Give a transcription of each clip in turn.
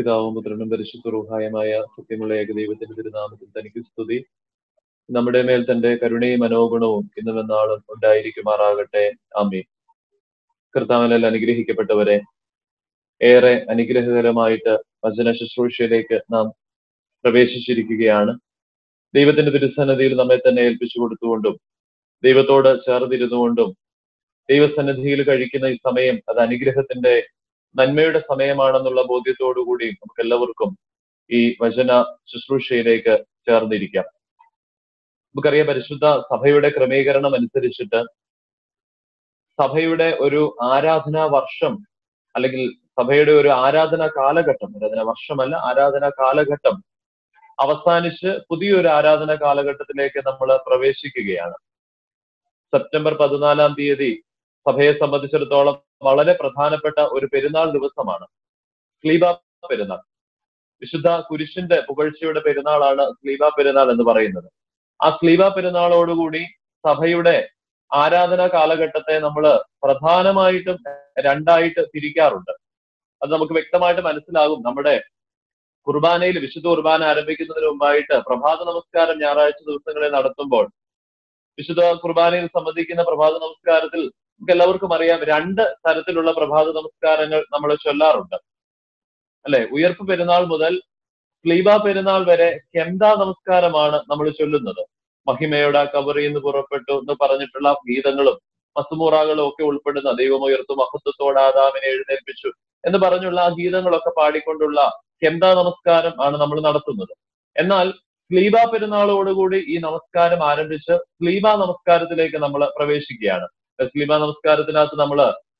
പിതാവും പുത്രനും പരിശുദ്ധ റൂഹായമായ സത്യമുള്ള ഏകദൈവത്തിന്റെ തിരുനാമത്തിൽ തനിക്ക് സ്തുതി നമ്മുടെ മേൽ തന്റെ കരുണയും മനോഗുണവും ഇന്നും എന്നാളും ഉണ്ടായിരിക്കുമാറാകട്ടെ ആമീൻ കർത്താവിനാൽ അനുഗ്രഹിക്കപ്പെട്ടവരെ ഏറെ അനുഗ്രഹകരമായിട്ട് വചന ശുശ്രൂഷയിലേക്ക് നാം പ്രവേശിച്ചിരിക്കുകയാണ് ദൈവത്തിന്റെ തിരുസന്നതിയിൽ നമ്മെ തന്നെ ഏൽപ്പിച്ചു കൊടുത്തുകൊണ്ടും ദൈവത്തോട് ചേർന്നിരുന്നുകൊണ്ടും ദൈവസന്നിധിയിൽ കഴിക്കുന്ന ഈ സമയം അത് അനുഗ്രഹത്തിന്റെ നന്മയുടെ സമയമാണെന്നുള്ള ബോധ്യത്തോടുകൂടി നമുക്ക് എല്ലാവർക്കും ഈ വചന ശുശ്രൂഷയിലേക്ക് ചേർന്നിരിക്കാം നമുക്കറിയാം പരിശുദ്ധ സഭയുടെ ക്രമീകരണം അനുസരിച്ചിട്ട് സഭയുടെ ഒരു ആരാധനാ വർഷം അല്ലെങ്കിൽ സഭയുടെ ഒരു ആരാധനാ കാലഘട്ടം ആരാധന വർഷമല്ല ആരാധനാ കാലഘട്ടം അവസാനിച്ച് പുതിയൊരു ആരാധന കാലഘട്ടത്തിലേക്ക് നമ്മൾ പ്രവേശിക്കുകയാണ് സെപ്റ്റംബർ പതിനാലാം തീയതി സഭയെ സംബന്ധിച്ചിടത്തോളം വളരെ പ്രധാനപ്പെട്ട ഒരു പെരുന്നാൾ ദിവസമാണ് സ്ലീബ പെരുന്നാൾ വിശുദ്ധ കുരിശിന്റെ പുകഴ്ചയുടെ പെരുന്നാളാണ് സ്ലീബ പെരുന്നാൾ എന്ന് പറയുന്നത് ആ സ്ലീബ പെരുന്നാളോടുകൂടി സഭയുടെ ആരാധനാ കാലഘട്ടത്തെ നമ്മൾ പ്രധാനമായിട്ടും രണ്ടായിട്ട് തിരിക്കാറുണ്ട് അത് നമുക്ക് വ്യക്തമായിട്ട് മനസ്സിലാകും നമ്മുടെ കുർബാനയിൽ വിശുദ്ധ കുർബാന ആരംഭിക്കുന്നതിന് മുമ്പായിട്ട് പ്രഭാത നമസ്കാരം ഞായറാഴ്ച ദിവസങ്ങളിൽ നടത്തുമ്പോൾ വിശുദ്ധ കുർബാനയിൽ സംബന്ധിക്കുന്ന പ്രഭാത നമസ്കാരത്തിൽ നമുക്ക് എല്ലാവർക്കും അറിയാം രണ്ട് തരത്തിലുള്ള പ്രഭാത നമസ്കാരങ്ങൾ നമ്മൾ ചൊല്ലാറുണ്ട് അല്ലെ ഉയർപ്പ് പെരുന്നാൾ മുതൽ സ്ലീബ പെരുന്നാൾ വരെ കെന്ത നമസ്കാരമാണ് നമ്മൾ ചൊല്ലുന്നത് മഹിമയുടെ കബറിൽ നിന്ന് പുറപ്പെട്ടു എന്ന് പറഞ്ഞിട്ടുള്ള ഗീതങ്ങളും മസുമൂറാകളും ഒക്കെ ഉൾപ്പെടുന്ന ദൈവം ഉയർത്തു മഹത്വത്തോടെ ആദാമിനെ എഴുന്നേൽപ്പിച്ചു എന്ന് പറഞ്ഞുള്ള ആ ഗീതങ്ങളൊക്കെ പാടിക്കൊണ്ടുള്ള കെന്ത നമസ്കാരം ആണ് നമ്മൾ നടത്തുന്നത് എന്നാൽ സ്ലീബ പെരുന്നാളോടുകൂടി ഈ നമസ്കാരം ആരംഭിച്ച് സ്ലീബ നമസ്കാരത്തിലേക്ക് നമ്മൾ പ്രവേശിക്കുകയാണ് സ്ലീബ നമസ്കാരത്തിനകത്ത് നമ്മൾ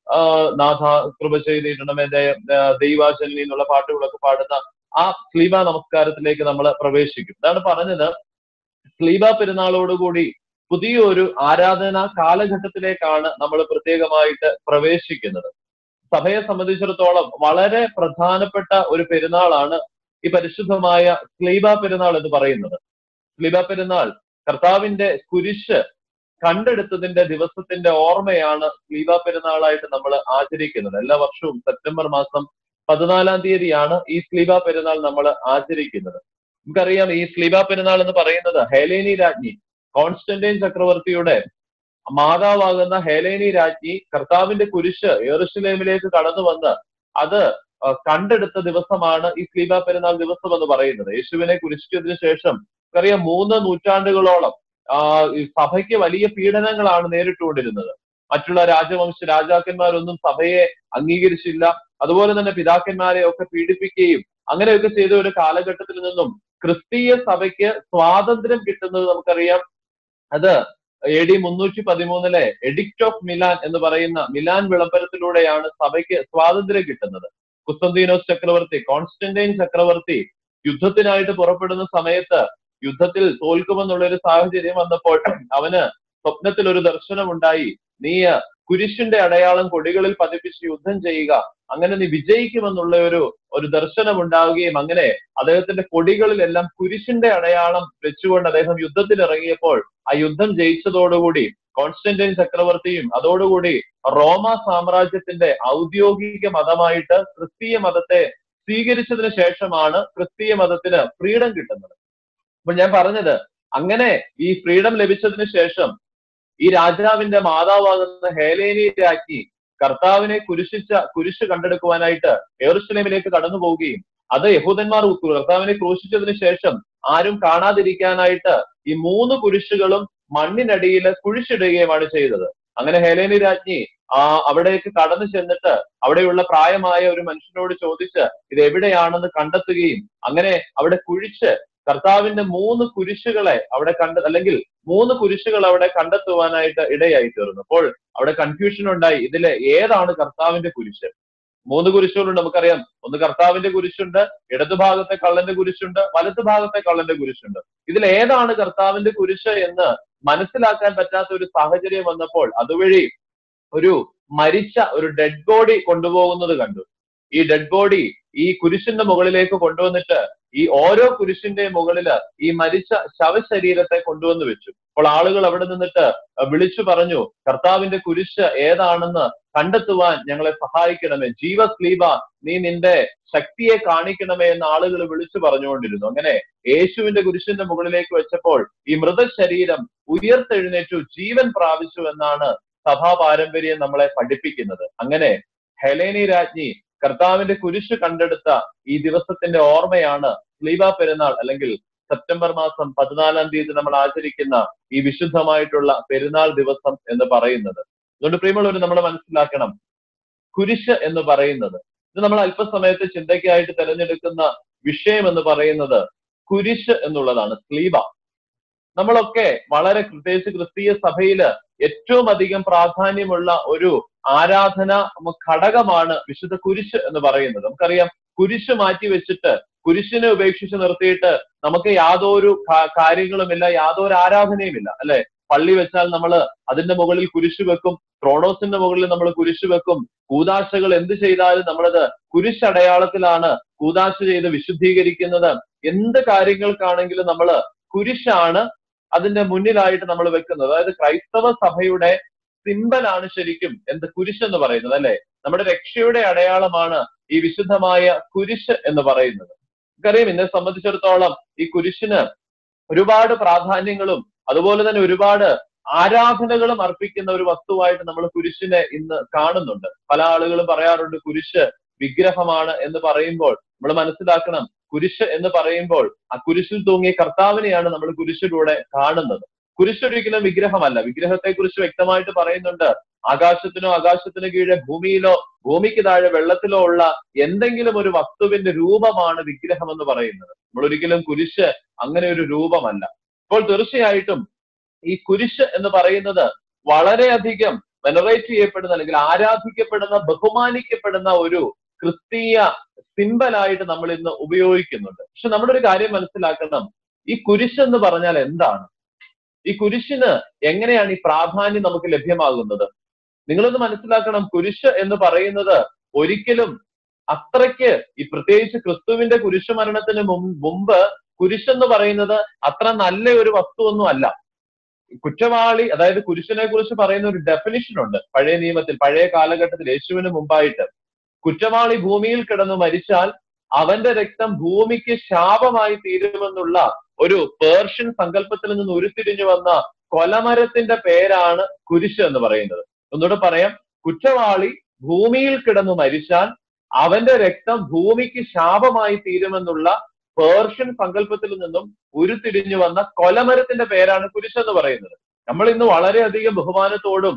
നാഥ കൃപ ചെയ്തിടണമേ ദൈവാചനി എന്നുള്ള പാട്ടുകളൊക്കെ പാടുന്ന ആ സ്ലീബ നമസ്കാരത്തിലേക്ക് നമ്മൾ പ്രവേശിക്കും ഇതാണ് പറഞ്ഞത് സ്ലീബ പെരുന്നാളോടുകൂടി പുതിയൊരു ആരാധന കാലഘട്ടത്തിലേക്കാണ് നമ്മൾ പ്രത്യേകമായിട്ട് പ്രവേശിക്കുന്നത് സഭയെ സംബന്ധിച്ചിടത്തോളം വളരെ പ്രധാനപ്പെട്ട ഒരു പെരുന്നാളാണ് ഈ പരിശുദ്ധമായ സ്ലീബ പെരുന്നാൾ എന്ന് പറയുന്നത് സ്ലീബ പെരുന്നാൾ കർത്താവിന്റെ കുരിശ് കണ്ടെടുത്തതിന്റെ ദിവസത്തിന്റെ ഓർമ്മയാണ് സ്ലീബ പെരുന്നാളായിട്ട് നമ്മൾ ആചരിക്കുന്നത് എല്ലാ വർഷവും സെപ്റ്റംബർ മാസം പതിനാലാം തീയതിയാണ് ഈ സ്ലീബ പെരുന്നാൾ നമ്മൾ ആചരിക്കുന്നത് നമുക്കറിയാം ഈ സ്ലീബ പെരുന്നാൾ എന്ന് പറയുന്നത് ഹേലേനി രാജ്ഞി കോൺസ്റ്റന്റൈൻ ചക്രവർത്തിയുടെ മാതാവാകുന്ന ഹേലേനി രാജ്ഞി കർത്താവിന്റെ കുരിശ് യെറുഷലേമിലേക്ക് കടന്നു വന്ന് അത് കണ്ടെടുത്ത ദിവസമാണ് ഈ സ്ലീബ പെരുന്നാൾ ദിവസം എന്ന് പറയുന്നത് യേശുവിനെ കുരിശിച്ചതിന് ശേഷം നമുക്കറിയാം മൂന്ന് നൂറ്റാണ്ടുകളോളം ആ സഭയ്ക്ക് വലിയ പീഡനങ്ങളാണ് നേരിട്ടുകൊണ്ടിരുന്നത് മറ്റുള്ള രാജവംശ രാജാക്കന്മാരൊന്നും സഭയെ അംഗീകരിച്ചില്ല അതുപോലെ തന്നെ പിതാക്കന്മാരെ ഒക്കെ പീഡിപ്പിക്കുകയും അങ്ങനെയൊക്കെ ചെയ്ത ഒരു കാലഘട്ടത്തിൽ നിന്നും ക്രിസ്തീയ സഭയ്ക്ക് സ്വാതന്ത്ര്യം കിട്ടുന്നത് നമുക്കറിയാം അത് എ ഡി മുന്നൂറ്റി പതിമൂന്നിലെ എഡിക്റ്റ് ഓഫ് മിലാൻ എന്ന് പറയുന്ന മിലാൻ വിളംബരത്തിലൂടെയാണ് സഭയ്ക്ക് സ്വാതന്ത്ര്യം കിട്ടുന്നത് കുസ്തന്തീനോസ് ചക്രവർത്തി കോൺസ്റ്റന്റൈൻ ചക്രവർത്തി യുദ്ധത്തിനായിട്ട് പുറപ്പെടുന്ന സമയത്ത് യുദ്ധത്തിൽ തോൽക്കുമെന്നുള്ള ഒരു സാഹചര്യം വന്നപ്പോൾ അവന് സ്വപ്നത്തിൽ ഒരു ദർശനം ഉണ്ടായി നീ കുരിശിന്റെ അടയാളം കൊടികളിൽ പതിപ്പിച്ച് യുദ്ധം ചെയ്യുക അങ്ങനെ നീ വിജയിക്കുമെന്നുള്ള ഒരു ഒരു ദർശനം ഉണ്ടാവുകയും അങ്ങനെ അദ്ദേഹത്തിന്റെ കൊടികളിലെല്ലാം കുരിശിന്റെ അടയാളം വെച്ചുകൊണ്ട് അദ്ദേഹം യുദ്ധത്തിൽ ഇറങ്ങിയപ്പോൾ ആ യുദ്ധം ജയിച്ചതോടുകൂടി കോൺസ്റ്റന്റൈൻ ചക്രവർത്തിയും അതോടുകൂടി റോമ സാമ്രാജ്യത്തിന്റെ ഔദ്യോഗിക മതമായിട്ട് ക്രിസ്തീയ മതത്തെ സ്വീകരിച്ചതിന് ശേഷമാണ് ക്രിസ്തീയ മതത്തിന് ഫ്രീഡം കിട്ടുന്നത് അപ്പോൾ ഞാൻ പറഞ്ഞത് അങ്ങനെ ഈ ഫ്രീഡം ലഭിച്ചതിന് ശേഷം ഈ രാജാവിന്റെ മാതാവാകുന്ന ഹേലേനി രാജ്ഞി കർത്താവിനെ കുരിശിച്ച കുരിശ് കണ്ടെടുക്കുവാനായിട്ട് എറുസലേമിലേക്ക് കടന്നു പോവുകയും അത് യഹൂദന്മാർ കർത്താവിനെ ക്രൂശിച്ചതിന് ശേഷം ആരും കാണാതിരിക്കാനായിട്ട് ഈ മൂന്ന് കുരിശുകളും മണ്ണിനടിയിൽ കുഴിച്ചിടുകയുമാണ് ചെയ്തത് അങ്ങനെ ഹേലേനി രാജ്ഞി ആ അവിടേക്ക് കടന്നു ചെന്നിട്ട് അവിടെയുള്ള പ്രായമായ ഒരു മനുഷ്യനോട് ചോദിച്ച് ഇത് എവിടെയാണെന്ന് കണ്ടെത്തുകയും അങ്ങനെ അവിടെ കുഴിച്ച് കർത്താവിന്റെ മൂന്ന് കുരിശുകളെ അവിടെ കണ്ട അല്ലെങ്കിൽ മൂന്ന് കുരിശുകൾ അവിടെ കണ്ടെത്തുവാനായിട്ട് ഇടയായി തീർന്നു അപ്പോൾ അവിടെ കൺഫ്യൂഷൻ ഉണ്ടായി ഇതിലെ ഏതാണ് കർത്താവിന്റെ കുരിശ് മൂന്ന് കുരിശുകളുണ്ട് നമുക്കറിയാം ഒന്ന് കർത്താവിന്റെ കുരിശുണ്ട് ഇടതുഭാഗത്തെ കള്ളന്റെ കുരിശുണ്ട് വലതു ഭാഗത്തെ കള്ളന്റെ കുരിശുണ്ട് ഇതിൽ ഏതാണ് കർത്താവിന്റെ കുരിശ് എന്ന് മനസ്സിലാക്കാൻ പറ്റാത്ത ഒരു സാഹചര്യം വന്നപ്പോൾ അതുവഴി ഒരു മരിച്ച ഒരു ഡെഡ് ബോഡി കൊണ്ടുപോകുന്നത് കണ്ടു ഈ ഡെഡ് ബോഡി ഈ കുരിശിന്റെ മുകളിലേക്ക് കൊണ്ടുവന്നിട്ട് ഈ ഓരോ കുരിശിന്റെ മുകളില് ഈ മരിച്ച ശവശരീരത്തെ കൊണ്ടുവന്ന് വെച്ചു അപ്പോൾ ആളുകൾ അവിടെ നിന്നിട്ട് വിളിച്ചു പറഞ്ഞു കർത്താവിന്റെ കുരിശ് ഏതാണെന്ന് കണ്ടെത്തുവാൻ ഞങ്ങളെ സഹായിക്കണമേ ജീവസ്ലീബ നീ നിന്റെ ശക്തിയെ കാണിക്കണമേ എന്ന് ആളുകൾ വിളിച്ചു പറഞ്ഞുകൊണ്ടിരുന്നു അങ്ങനെ യേശുവിന്റെ കുരിശിന്റെ മുകളിലേക്ക് വെച്ചപ്പോൾ ഈ മൃതശരീരം ഉയർത്തെഴുന്നേറ്റു ജീവൻ പ്രാപിച്ചു എന്നാണ് സഭാ പാരമ്പര്യം നമ്മളെ പഠിപ്പിക്കുന്നത് അങ്ങനെ ഹെലേനി രാജ്ഞി കർത്താവിന്റെ കുരിശ് കണ്ടെടുത്ത ഈ ദിവസത്തിന്റെ ഓർമ്മയാണ് സ്ലീബ പെരുന്നാൾ അല്ലെങ്കിൽ സെപ്റ്റംബർ മാസം പതിനാലാം തീയതി നമ്മൾ ആചരിക്കുന്ന ഈ വിശുദ്ധമായിട്ടുള്ള പെരുന്നാൾ ദിവസം എന്ന് പറയുന്നത് അതുകൊണ്ട് പ്രിയമുള്ളവർ നമ്മൾ മനസ്സിലാക്കണം കുരിശ് എന്ന് പറയുന്നത് ഇത് നമ്മൾ അല്പസമയത്ത് ചിന്തയ്ക്കായിട്ട് തിരഞ്ഞെടുക്കുന്ന വിഷയം എന്ന് പറയുന്നത് കുരിശ് എന്നുള്ളതാണ് സ്ലീബ നമ്മളൊക്കെ വളരെ പ്രത്യേകിച്ച് ക്രിസ്തീയ സഭയില് ഏറ്റവും അധികം പ്രാധാന്യമുള്ള ഒരു ആരാധന ഘടകമാണ് വിശുദ്ധ കുരിശ് എന്ന് പറയുന്നത് നമുക്കറിയാം കുരിശ് മാറ്റി വെച്ചിട്ട് കുരിശിനെ ഉപേക്ഷിച്ച് നിർത്തിയിട്ട് നമുക്ക് യാതൊരു കാര്യങ്ങളുമില്ല യാതൊരു ആരാധനയുമില്ല അല്ലെ പള്ളി വെച്ചാൽ നമ്മൾ അതിന്റെ മുകളിൽ കുരിശ് വെക്കും ക്രോണോസിന്റെ മുകളിൽ നമ്മൾ കുരിശ് വെക്കും കൂതാശകൾ എന്ത് ചെയ്താലും നമ്മളത് കുരിശടയാളത്തിലാണ് കൂതാശ ചെയ്ത് വിശുദ്ധീകരിക്കുന്നത് എന്ത് കാര്യങ്ങൾക്കാണെങ്കിലും നമ്മൾ കുരിശാണ് അതിന്റെ മുന്നിലായിട്ട് നമ്മൾ വെക്കുന്നത് അതായത് ക്രൈസ്തവ സഭയുടെ സിമ്പലാണ് ശരിക്കും എന്ത് കുരിശ് എന്ന് പറയുന്നത് അല്ലെ നമ്മുടെ രക്ഷയുടെ അടയാളമാണ് ഈ വിശുദ്ധമായ കുരിശ് എന്ന് പറയുന്നത് നമുക്കറിയാം എന്നെ സംബന്ധിച്ചിടത്തോളം ഈ കുരിശിന് ഒരുപാട് പ്രാധാന്യങ്ങളും അതുപോലെ തന്നെ ഒരുപാട് ആരാധനകളും അർപ്പിക്കുന്ന ഒരു വസ്തുവായിട്ട് നമ്മൾ കുരിശിനെ ഇന്ന് കാണുന്നുണ്ട് പല ആളുകളും പറയാറുണ്ട് കുരിശ് വിഗ്രഹമാണ് എന്ന് പറയുമ്പോൾ നമ്മൾ മനസ്സിലാക്കണം കുരിശ് എന്ന് പറയുമ്പോൾ ആ കുരിശിൽ തൂങ്ങിയ കർത്താവിനെയാണ് നമ്മൾ കുരിശിലൂടെ കാണുന്നത് കുരിശ് ഒരിക്കലും വിഗ്രഹമല്ല വിഗ്രഹത്തെ കുറിച്ച് വ്യക്തമായിട്ട് പറയുന്നുണ്ട് ആകാശത്തിനോ ആകാശത്തിന് കീഴെ ഭൂമിയിലോ ഭൂമിക്ക് താഴെ വെള്ളത്തിലോ ഉള്ള എന്തെങ്കിലും ഒരു വസ്തുവിന്റെ രൂപമാണ് വിഗ്രഹം എന്ന് പറയുന്നത് നമ്മൾ ഒരിക്കലും കുരിശ് അങ്ങനെ ഒരു രൂപമല്ല അപ്പോൾ തീർച്ചയായിട്ടും ഈ കുരിശ് എന്ന് പറയുന്നത് വളരെയധികം വെനറേറ്റ് ചെയ്യപ്പെടുന്ന അല്ലെങ്കിൽ ആരാധിക്കപ്പെടുന്ന ബഹുമാനിക്കപ്പെടുന്ന ഒരു ക്രിസ്തീയ സിമ്പലായിട്ട് നമ്മൾ ഇന്ന് ഉപയോഗിക്കുന്നുണ്ട് പക്ഷെ നമ്മുടെ ഒരു കാര്യം മനസ്സിലാക്കണം ഈ കുരിശ് എന്ന് പറഞ്ഞാൽ എന്താണ് ഈ കുരിശിന് എങ്ങനെയാണ് ഈ പ്രാധാന്യം നമുക്ക് ലഭ്യമാകുന്നത് നിങ്ങളൊന്ന് മനസ്സിലാക്കണം കുരിശ് എന്ന് പറയുന്നത് ഒരിക്കലും അത്രയ്ക്ക് ഈ പ്രത്യേകിച്ച് ക്രിസ്തുവിന്റെ കുരിശു മരണത്തിന് മുമ്പ് കുരിശ് എന്ന് പറയുന്നത് അത്ര നല്ല ഒരു വസ്തുവൊന്നും അല്ല കുറ്റവാളി അതായത് കുരിശിനെ കുറിച്ച് പറയുന്ന ഒരു ഡെഫിനിഷൻ ഉണ്ട് പഴയ നിയമത്തിൽ പഴയ കാലഘട്ടത്തിൽ യേശുവിന് മുമ്പായിട്ട് കുറ്റവാളി ഭൂമിയിൽ കിടന്ന് മരിച്ചാൽ അവന്റെ രക്തം ഭൂമിക്ക് ശാപമായി തീരുമെന്നുള്ള ഒരു പേർഷ്യൻ സങ്കല്പത്തിൽ നിന്ന് ഉരുത്തിരിഞ്ഞു വന്ന കൊലമരത്തിന്റെ പേരാണ് കുരിശ് എന്ന് പറയുന്നത് ഒന്നുകൂടെ പറയാം കുറ്റവാളി ഭൂമിയിൽ കിടന്ന് മരിച്ചാൽ അവന്റെ രക്തം ഭൂമിക്ക് ശാപമായി തീരുമെന്നുള്ള പേർഷ്യൻ സങ്കല്പത്തിൽ നിന്നും ഉരുത്തിരിഞ്ഞു വന്ന കൊലമരത്തിന്റെ പേരാണ് കുരിശ് എന്ന് പറയുന്നത് നമ്മൾ ഇന്ന് വളരെയധികം ബഹുമാനത്തോടും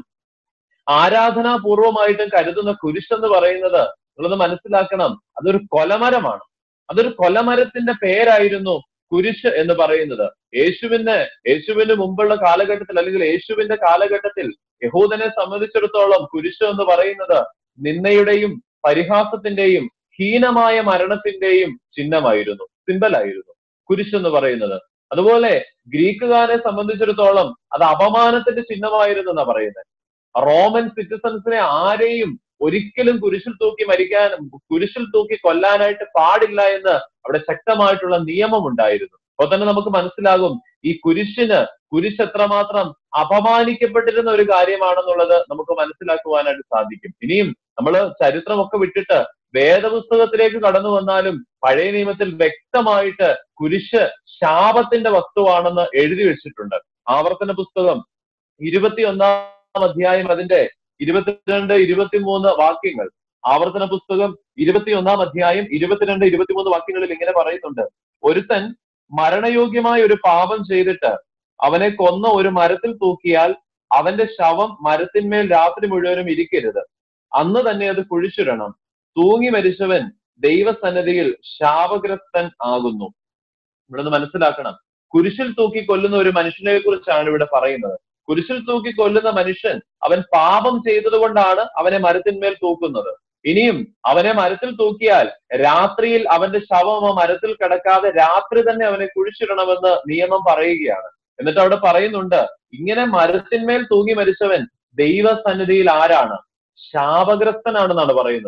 ആരാധനാപൂർവമായിട്ടും കരുതുന്ന കുരിശ് എന്ന് പറയുന്നത് നിങ്ങളത് മനസ്സിലാക്കണം അതൊരു കൊലമരമാണ് അതൊരു കൊലമരത്തിന്റെ പേരായിരുന്നു കുരിശ് എന്ന് പറയുന്നത് യേശുവിന് യേശുവിന് മുമ്പുള്ള കാലഘട്ടത്തിൽ അല്ലെങ്കിൽ യേശുവിന്റെ കാലഘട്ടത്തിൽ യഹൂദനെ സംബന്ധിച്ചിടത്തോളം കുരിശ് എന്ന് പറയുന്നത് നിന്നയുടെയും പരിഹാസത്തിന്റെയും ഹീനമായ മരണത്തിന്റെയും ചിഹ്നമായിരുന്നു സിമ്പലായിരുന്നു കുരിശ് എന്ന് പറയുന്നത് അതുപോലെ ഗ്രീക്കുകാരെ സംബന്ധിച്ചിടത്തോളം അത് അപമാനത്തിന്റെ ചിഹ്നമായിരുന്നു എന്നാ പറയുന്നത് റോമൻ സിറ്റിസൺസിനെ ആരെയും ഒരിക്കലും കുരിശിൽ തൂക്കി മരിക്കാൻ കുരിശിൽ തൂക്കി കൊല്ലാനായിട്ട് പാടില്ല എന്ന് അവിടെ ശക്തമായിട്ടുള്ള നിയമം ഉണ്ടായിരുന്നു അപ്പോൾ തന്നെ നമുക്ക് മനസ്സിലാകും ഈ കുരിശിന് കുരിശ് എത്രമാത്രം അപമാനിക്കപ്പെട്ടിരുന്ന ഒരു കാര്യമാണെന്നുള്ളത് നമുക്ക് മനസ്സിലാക്കുവാനായിട്ട് സാധിക്കും ഇനിയും നമ്മൾ ചരിത്രമൊക്കെ വിട്ടിട്ട് വേദപുസ്തകത്തിലേക്ക് കടന്നു വന്നാലും പഴയ നിയമത്തിൽ വ്യക്തമായിട്ട് കുരിശ് ശാപത്തിന്റെ വസ്തുവാണെന്ന് എഴുതി വെച്ചിട്ടുണ്ട് ആവർത്തന പുസ്തകം ഇരുപത്തിയൊന്നാം അധ്യായം അതിന്റെ ഇരുപത്തിരണ്ട് ഇരുപത്തിമൂന്ന് വാക്യങ്ങൾ ആവർത്തന പുസ്തകം ഇരുപത്തിയൊന്നാം അധ്യായം ഇരുപത്തിരണ്ട് ഇരുപത്തിമൂന്ന് വാക്യങ്ങളിൽ ഇങ്ങനെ പറയുന്നുണ്ട് ഒരുത്തൻ മരണയോഗ്യമായ ഒരു പാപം ചെയ്തിട്ട് അവനെ കൊന്ന ഒരു മരത്തിൽ തൂക്കിയാൽ അവന്റെ ശവം മരത്തിന്മേൽ രാത്രി മുഴുവനും ഇരിക്കരുത് അന്ന് തന്നെ അത് കുഴിച്ചിടണം തൂങ്ങി മരിച്ചവൻ ദൈവസന്നദ്ധിയിൽ ശാപഗ്രസ്തൻ ആകുന്നു ഇവിടെ മനസ്സിലാക്കണം കുരിശിൽ തൂക്കി കൊല്ലുന്ന ഒരു മനുഷ്യനെ കുറിച്ചാണ് ഇവിടെ പറയുന്നത് കുരിശിൽ തൂക്കി കൊല്ലുന്ന മനുഷ്യൻ അവൻ പാപം ചെയ്തത് കൊണ്ടാണ് അവനെ മരത്തിന്മേൽ തൂക്കുന്നത് ഇനിയും അവനെ മരത്തിൽ തൂക്കിയാൽ രാത്രിയിൽ അവന്റെ ശവം ആ മരത്തിൽ കിടക്കാതെ രാത്രി തന്നെ അവനെ കുഴിച്ചിടണമെന്ന് നിയമം പറയുകയാണ് എന്നിട്ട് അവിടെ പറയുന്നുണ്ട് ഇങ്ങനെ മരത്തിന്മേൽ തൂങ്ങി മരിച്ചവൻ ദൈവസന്നിധിയിൽ ആരാണ് ശാപഗ്രസ്തനാണെന്നാണ് പറയുന്നത്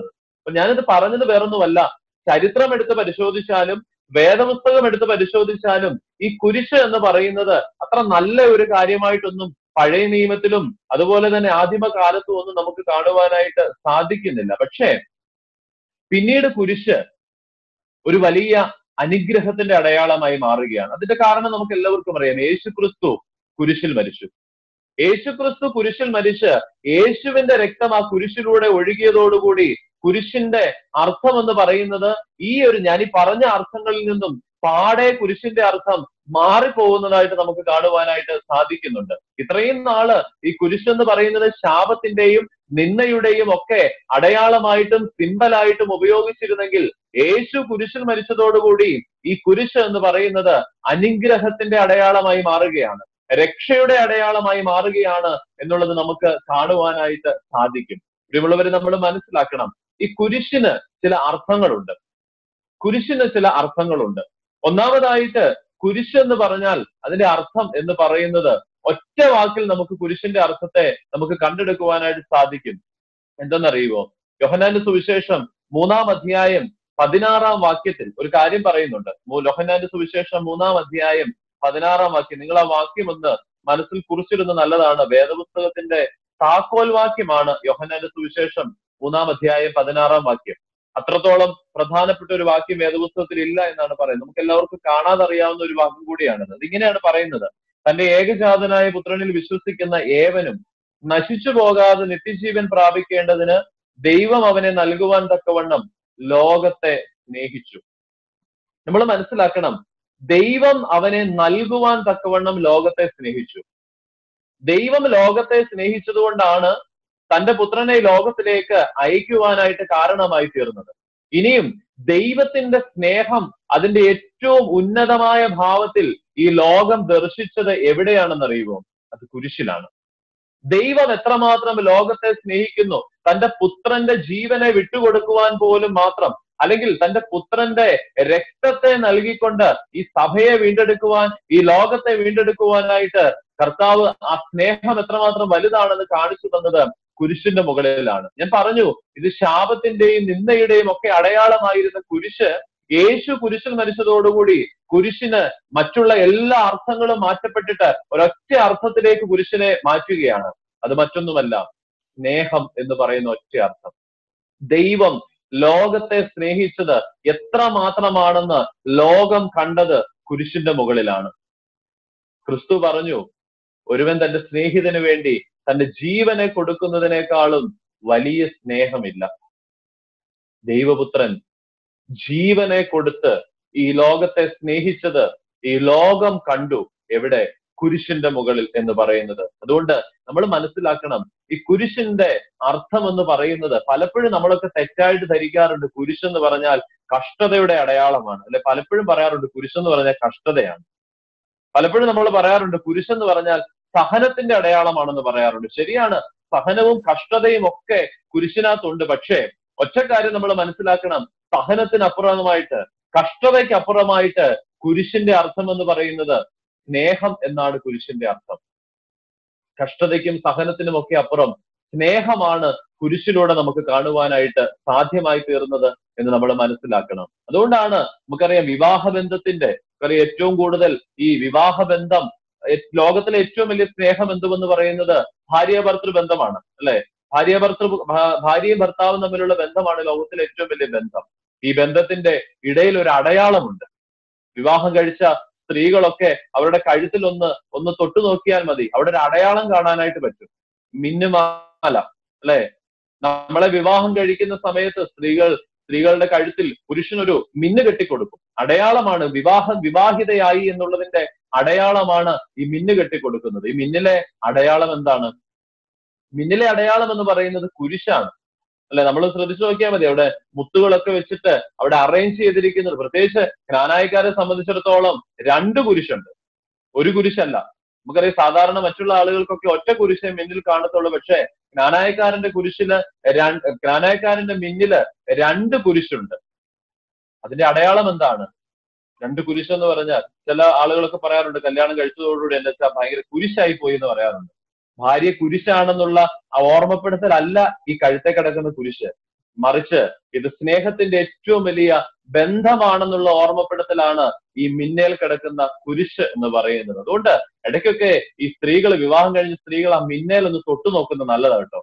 അപ്പൊ ഞാനിത് പറഞ്ഞത് വേറൊന്നുമല്ല ചരിത്രം എടുത്ത് പരിശോധിച്ചാലും വേദപുസ്തകം എടുത്ത് പരിശോധിച്ചാലും ഈ കുരിശ് എന്ന് പറയുന്നത് അത്ര നല്ല ഒരു കാര്യമായിട്ടൊന്നും പഴയ നിയമത്തിലും അതുപോലെ തന്നെ ആദിമകാലത്തും ഒന്നും നമുക്ക് കാണുവാനായിട്ട് സാധിക്കുന്നില്ല പക്ഷേ പിന്നീട് കുരിശ് ഒരു വലിയ അനുഗ്രഹത്തിന്റെ അടയാളമായി മാറുകയാണ് അതിന്റെ കാരണം നമുക്ക് എല്ലാവർക്കും അറിയാം യേശു ക്രിസ്തു കുരിശിൽ മരിച്ചു യേശു ക്രിസ്തു കുരിശിൽ മരിച്ച് യേശുവിന്റെ രക്തം ആ കുരിശിലൂടെ ഒഴുകിയതോടുകൂടി കുരിശിന്റെ അർത്ഥം എന്ന് പറയുന്നത് ഈ ഒരു ഞാൻ ഈ പറഞ്ഞ അർത്ഥങ്ങളിൽ നിന്നും പാടെ കുരിശിന്റെ അർത്ഥം മാറിപ്പോകുന്നതായിട്ട് നമുക്ക് കാണുവാനായിട്ട് സാധിക്കുന്നുണ്ട് ഇത്രയും നാള് ഈ കുരിശ് എന്ന് പറയുന്നത് ശാപത്തിന്റെയും നിന്നയുടെയും ഒക്കെ അടയാളമായിട്ടും സിമ്പലായിട്ടും ഉപയോഗിച്ചിരുന്നെങ്കിൽ യേശു കുരിശിൽ മരിച്ചതോടുകൂടി ഈ കുരിശ് എന്ന് പറയുന്നത് അനുഗ്രഹത്തിന്റെ അടയാളമായി മാറുകയാണ് രക്ഷയുടെ അടയാളമായി മാറുകയാണ് എന്നുള്ളത് നമുക്ക് കാണുവാനായിട്ട് സാധിക്കും പ്രിയമുള്ളവരെ നമ്മൾ മനസ്സിലാക്കണം ഈ കുരിശിന് ചില അർത്ഥങ്ങളുണ്ട് കുരിശിന് ചില അർത്ഥങ്ങളുണ്ട് ഒന്നാമതായിട്ട് കുരിശ് എന്ന് പറഞ്ഞാൽ അതിന്റെ അർത്ഥം എന്ന് പറയുന്നത് ഒറ്റ വാക്കിൽ നമുക്ക് കുരിശിന്റെ അർത്ഥത്തെ നമുക്ക് കണ്ടെടുക്കുവാനായിട്ട് സാധിക്കും എന്തെന്നറിയുമോ യോഹനാന്റെ സുവിശേഷം മൂന്നാം അധ്യായം പതിനാറാം വാക്യത്തിൽ ഒരു കാര്യം പറയുന്നുണ്ട് യോഹനാന്റെ സുവിശേഷം മൂന്നാം അധ്യായം പതിനാറാം വാക്യം നിങ്ങൾ ആ വാക്യം ഒന്ന് മനസ്സിൽ കുറിച്ചിരുന്നത് നല്ലതാണ് വേദപുസ്തകത്തിന്റെ താക്കോൽ വാക്യമാണ് യോഹനാന്റെ സുവിശേഷം മൂന്നാം അധ്യായം പതിനാറാം വാക്യം അത്രത്തോളം പ്രധാനപ്പെട്ട ഒരു വാക്യം വേദപുസ്തകത്തിൽ ഇല്ല എന്നാണ് പറയുന്നത് നമുക്ക് എല്ലാവർക്കും കാണാതെ അറിയാവുന്ന ഒരു വാക്യം കൂടിയാണത് അതിങ്ങനെയാണ് പറയുന്നത് തന്റെ ഏകജാതനായ പുത്രനിൽ വിശ്വസിക്കുന്ന ഏവനും നശിച്ചു പോകാതെ നിത്യജീവൻ പ്രാപിക്കേണ്ടതിന് ദൈവം അവനെ നൽകുവാൻ തക്കവണ്ണം ലോകത്തെ സ്നേഹിച്ചു നമ്മൾ മനസ്സിലാക്കണം ദൈവം അവനെ നൽകുവാൻ തക്കവണ്ണം ലോകത്തെ സ്നേഹിച്ചു ദൈവം ലോകത്തെ സ്നേഹിച്ചതുകൊണ്ടാണ് തന്റെ പുത്രനെ ലോകത്തിലേക്ക് അയക്കുവാനായിട്ട് കാരണമായി തീർന്നത് ഇനിയും ദൈവത്തിന്റെ സ്നേഹം അതിന്റെ ഏറ്റവും ഉന്നതമായ ഭാവത്തിൽ ഈ ലോകം ദർശിച്ചത് എവിടെയാണെന്നറിയുമോ അത് കുരിശിലാണ് ദൈവം എത്രമാത്രം ലോകത്തെ സ്നേഹിക്കുന്നു തന്റെ പുത്രന്റെ ജീവനെ വിട്ടുകൊടുക്കുവാൻ പോലും മാത്രം അല്ലെങ്കിൽ തന്റെ പുത്രന്റെ രക്തത്തെ നൽകിക്കൊണ്ട് ഈ സഭയെ വീണ്ടെടുക്കുവാൻ ഈ ലോകത്തെ വീണ്ടെടുക്കുവാനായിട്ട് കർത്താവ് ആ സ്നേഹം എത്രമാത്രം വലുതാണെന്ന് കാണിച്ചു തന്നത് കുരിശിന്റെ മുകളിലാണ് ഞാൻ പറഞ്ഞു ഇത് ശാപത്തിന്റെയും നിന്ദയുടെയും ഒക്കെ അടയാളമായിരുന്ന കുരിശ് യേശു കുരിശിൽ മരിച്ചതോടുകൂടി കുരിശിന് മറ്റുള്ള എല്ലാ അർത്ഥങ്ങളും മാറ്റപ്പെട്ടിട്ട് ഒരൊറ്റ അർത്ഥത്തിലേക്ക് കുരിശിനെ മാറ്റുകയാണ് അത് മറ്റൊന്നുമല്ല സ്നേഹം എന്ന് പറയുന്ന ഒറ്റ അർത്ഥം ദൈവം ലോകത്തെ സ്നേഹിച്ചത് എത്ര മാത്രമാണെന്ന് ലോകം കണ്ടത് കുരിശിന്റെ മുകളിലാണ് ക്രിസ്തു പറഞ്ഞു ഒരുവൻ തന്റെ സ്നേഹിതന് വേണ്ടി തന്റെ ജീവനെ കൊടുക്കുന്നതിനേക്കാളും വലിയ സ്നേഹമില്ല ദൈവപുത്രൻ ജീവനെ കൊടുത്ത് ഈ ലോകത്തെ സ്നേഹിച്ചത് ഈ ലോകം കണ്ടു എവിടെ കുരിശിന്റെ മുകളിൽ എന്ന് പറയുന്നത് അതുകൊണ്ട് നമ്മൾ മനസ്സിലാക്കണം ഈ കുരിശിന്റെ അർത്ഥം എന്ന് പറയുന്നത് പലപ്പോഴും നമ്മളൊക്കെ തെറ്റായിട്ട് ധരിക്കാറുണ്ട് കുരിശ് എന്ന് പറഞ്ഞാൽ കഷ്ടതയുടെ അടയാളമാണ് അല്ലെ പലപ്പോഴും പറയാറുണ്ട് കുരിശ് എന്ന് പറഞ്ഞാൽ കഷ്ടതയാണ് പലപ്പോഴും നമ്മൾ പറയാറുണ്ട് കുരിശ് എന്ന് പറഞ്ഞാൽ സഹനത്തിന്റെ അടയാളമാണെന്ന് പറയാറുണ്ട് ശരിയാണ് സഹനവും കഷ്ടതയും ഒക്കെ കുരിശിനകത്തുണ്ട് പക്ഷേ ഒറ്റ കാര്യം നമ്മൾ മനസ്സിലാക്കണം സഹനത്തിനപ്പുറമായിട്ട് കഷ്ടതയ്ക്ക് അപ്പുറമായിട്ട് കുരിശിന്റെ അർത്ഥം എന്ന് പറയുന്നത് സ്നേഹം എന്നാണ് കുരിശിന്റെ അർത്ഥം കഷ്ടതയ്ക്കും സഹനത്തിനും ഒക്കെ അപ്പുറം സ്നേഹമാണ് കുരിശിലൂടെ നമുക്ക് കാണുവാനായിട്ട് സാധ്യമായി തീർന്നത് എന്ന് നമ്മൾ മനസ്സിലാക്കണം അതുകൊണ്ടാണ് നമുക്കറിയാം വിവാഹബന്ധത്തിന്റെ നമുക്കറിയാം ഏറ്റവും കൂടുതൽ ഈ വിവാഹബന്ധം ലോകത്തിലെ ഏറ്റവും വലിയ സ്നേഹം എന്തുമെന്ന് പറയുന്നത് ഭാര്യ ഭർത്തൃ ബന്ധമാണ് അല്ലെ ഭാര്യ ഭർത്തൃ ഭാര്യയും ഭർത്താവും തമ്മിലുള്ള ബന്ധമാണ് ലോകത്തിലെ ഏറ്റവും വലിയ ബന്ധം ഈ ബന്ധത്തിന്റെ ഇടയിൽ ഒരു അടയാളമുണ്ട് വിവാഹം കഴിച്ച സ്ത്രീകളൊക്കെ അവരുടെ കഴുത്തിൽ ഒന്ന് ഒന്ന് തൊട്ടു നോക്കിയാൽ മതി അവിടെ ഒരു അടയാളം കാണാനായിട്ട് പറ്റും മിന്നുമാല അല്ലെ നമ്മളെ വിവാഹം കഴിക്കുന്ന സമയത്ത് സ്ത്രീകൾ സ്ത്രീകളുടെ കഴുത്തിൽ പുരുഷനൊരു മിന്ന് കെട്ടിക്കൊടുക്കും അടയാളമാണ് വിവാഹം വിവാഹിതയായി എന്നുള്ളതിന്റെ അടയാളമാണ് ഈ മിന്ന് കെട്ടിക്കൊടുക്കുന്നത് ഈ മിന്നിലെ അടയാളം എന്താണ് മിന്നിലെ അടയാളം എന്ന് പറയുന്നത് കുരിശാണ് അല്ലെ നമ്മൾ ശ്രദ്ധിച്ചു നോക്കിയാൽ മതി അവിടെ മുത്തുകളൊക്കെ വെച്ചിട്ട് അവിടെ അറേഞ്ച് ചെയ്തിരിക്കുന്നത് പ്രത്യേകിച്ച് ജ്ഞാനായക്കാരെ സംബന്ധിച്ചിടത്തോളം രണ്ട് കുരിശുണ്ട് ഒരു കുരിശല്ല നമുക്കറിയാം സാധാരണ മറ്റുള്ള ആളുകൾക്കൊക്കെ ഒറ്റ കുരിശേ മിന്നിൽ കാണത്തുള്ളൂ പക്ഷേ ജ്ഞാനായക്കാരന്റെ കുരിശില് ജ്ഞാനായക്കാരന്റെ മിന്നില് രണ്ട് കുരിശുണ്ട് അതിന്റെ അടയാളം എന്താണ് രണ്ട് കുരിശ് എന്ന് പറഞ്ഞാൽ ചില ആളുകളൊക്കെ പറയാറുണ്ട് കല്യാണം കഴിച്ചതോടുകൂടി എന്റെ വെച്ചാൽ ഭയങ്കര കുരിശായി പോയി എന്ന് പറയാറുണ്ട് ഭാര്യ കുരിശാണെന്നുള്ള ആ ഓർമ്മപ്പെടുത്തലല്ല ഈ കഴുത്തെ കിടക്കുന്ന കുരിശ് മറിച്ച് ഇത് സ്നേഹത്തിന്റെ ഏറ്റവും വലിയ ബന്ധമാണെന്നുള്ള ഓർമ്മപ്പെടുത്തലാണ് ഈ മിന്നേൽ കിടക്കുന്ന കുരിശ് എന്ന് പറയുന്നത് അതുകൊണ്ട് ഇടയ്ക്കൊക്കെ ഈ സ്ത്രീകൾ വിവാഹം കഴിഞ്ഞ സ്ത്രീകൾ ആ മിന്നേൽ ഒന്ന് തൊട്ടു നോക്കുന്നത് നല്ലതാണ് കേട്ടോ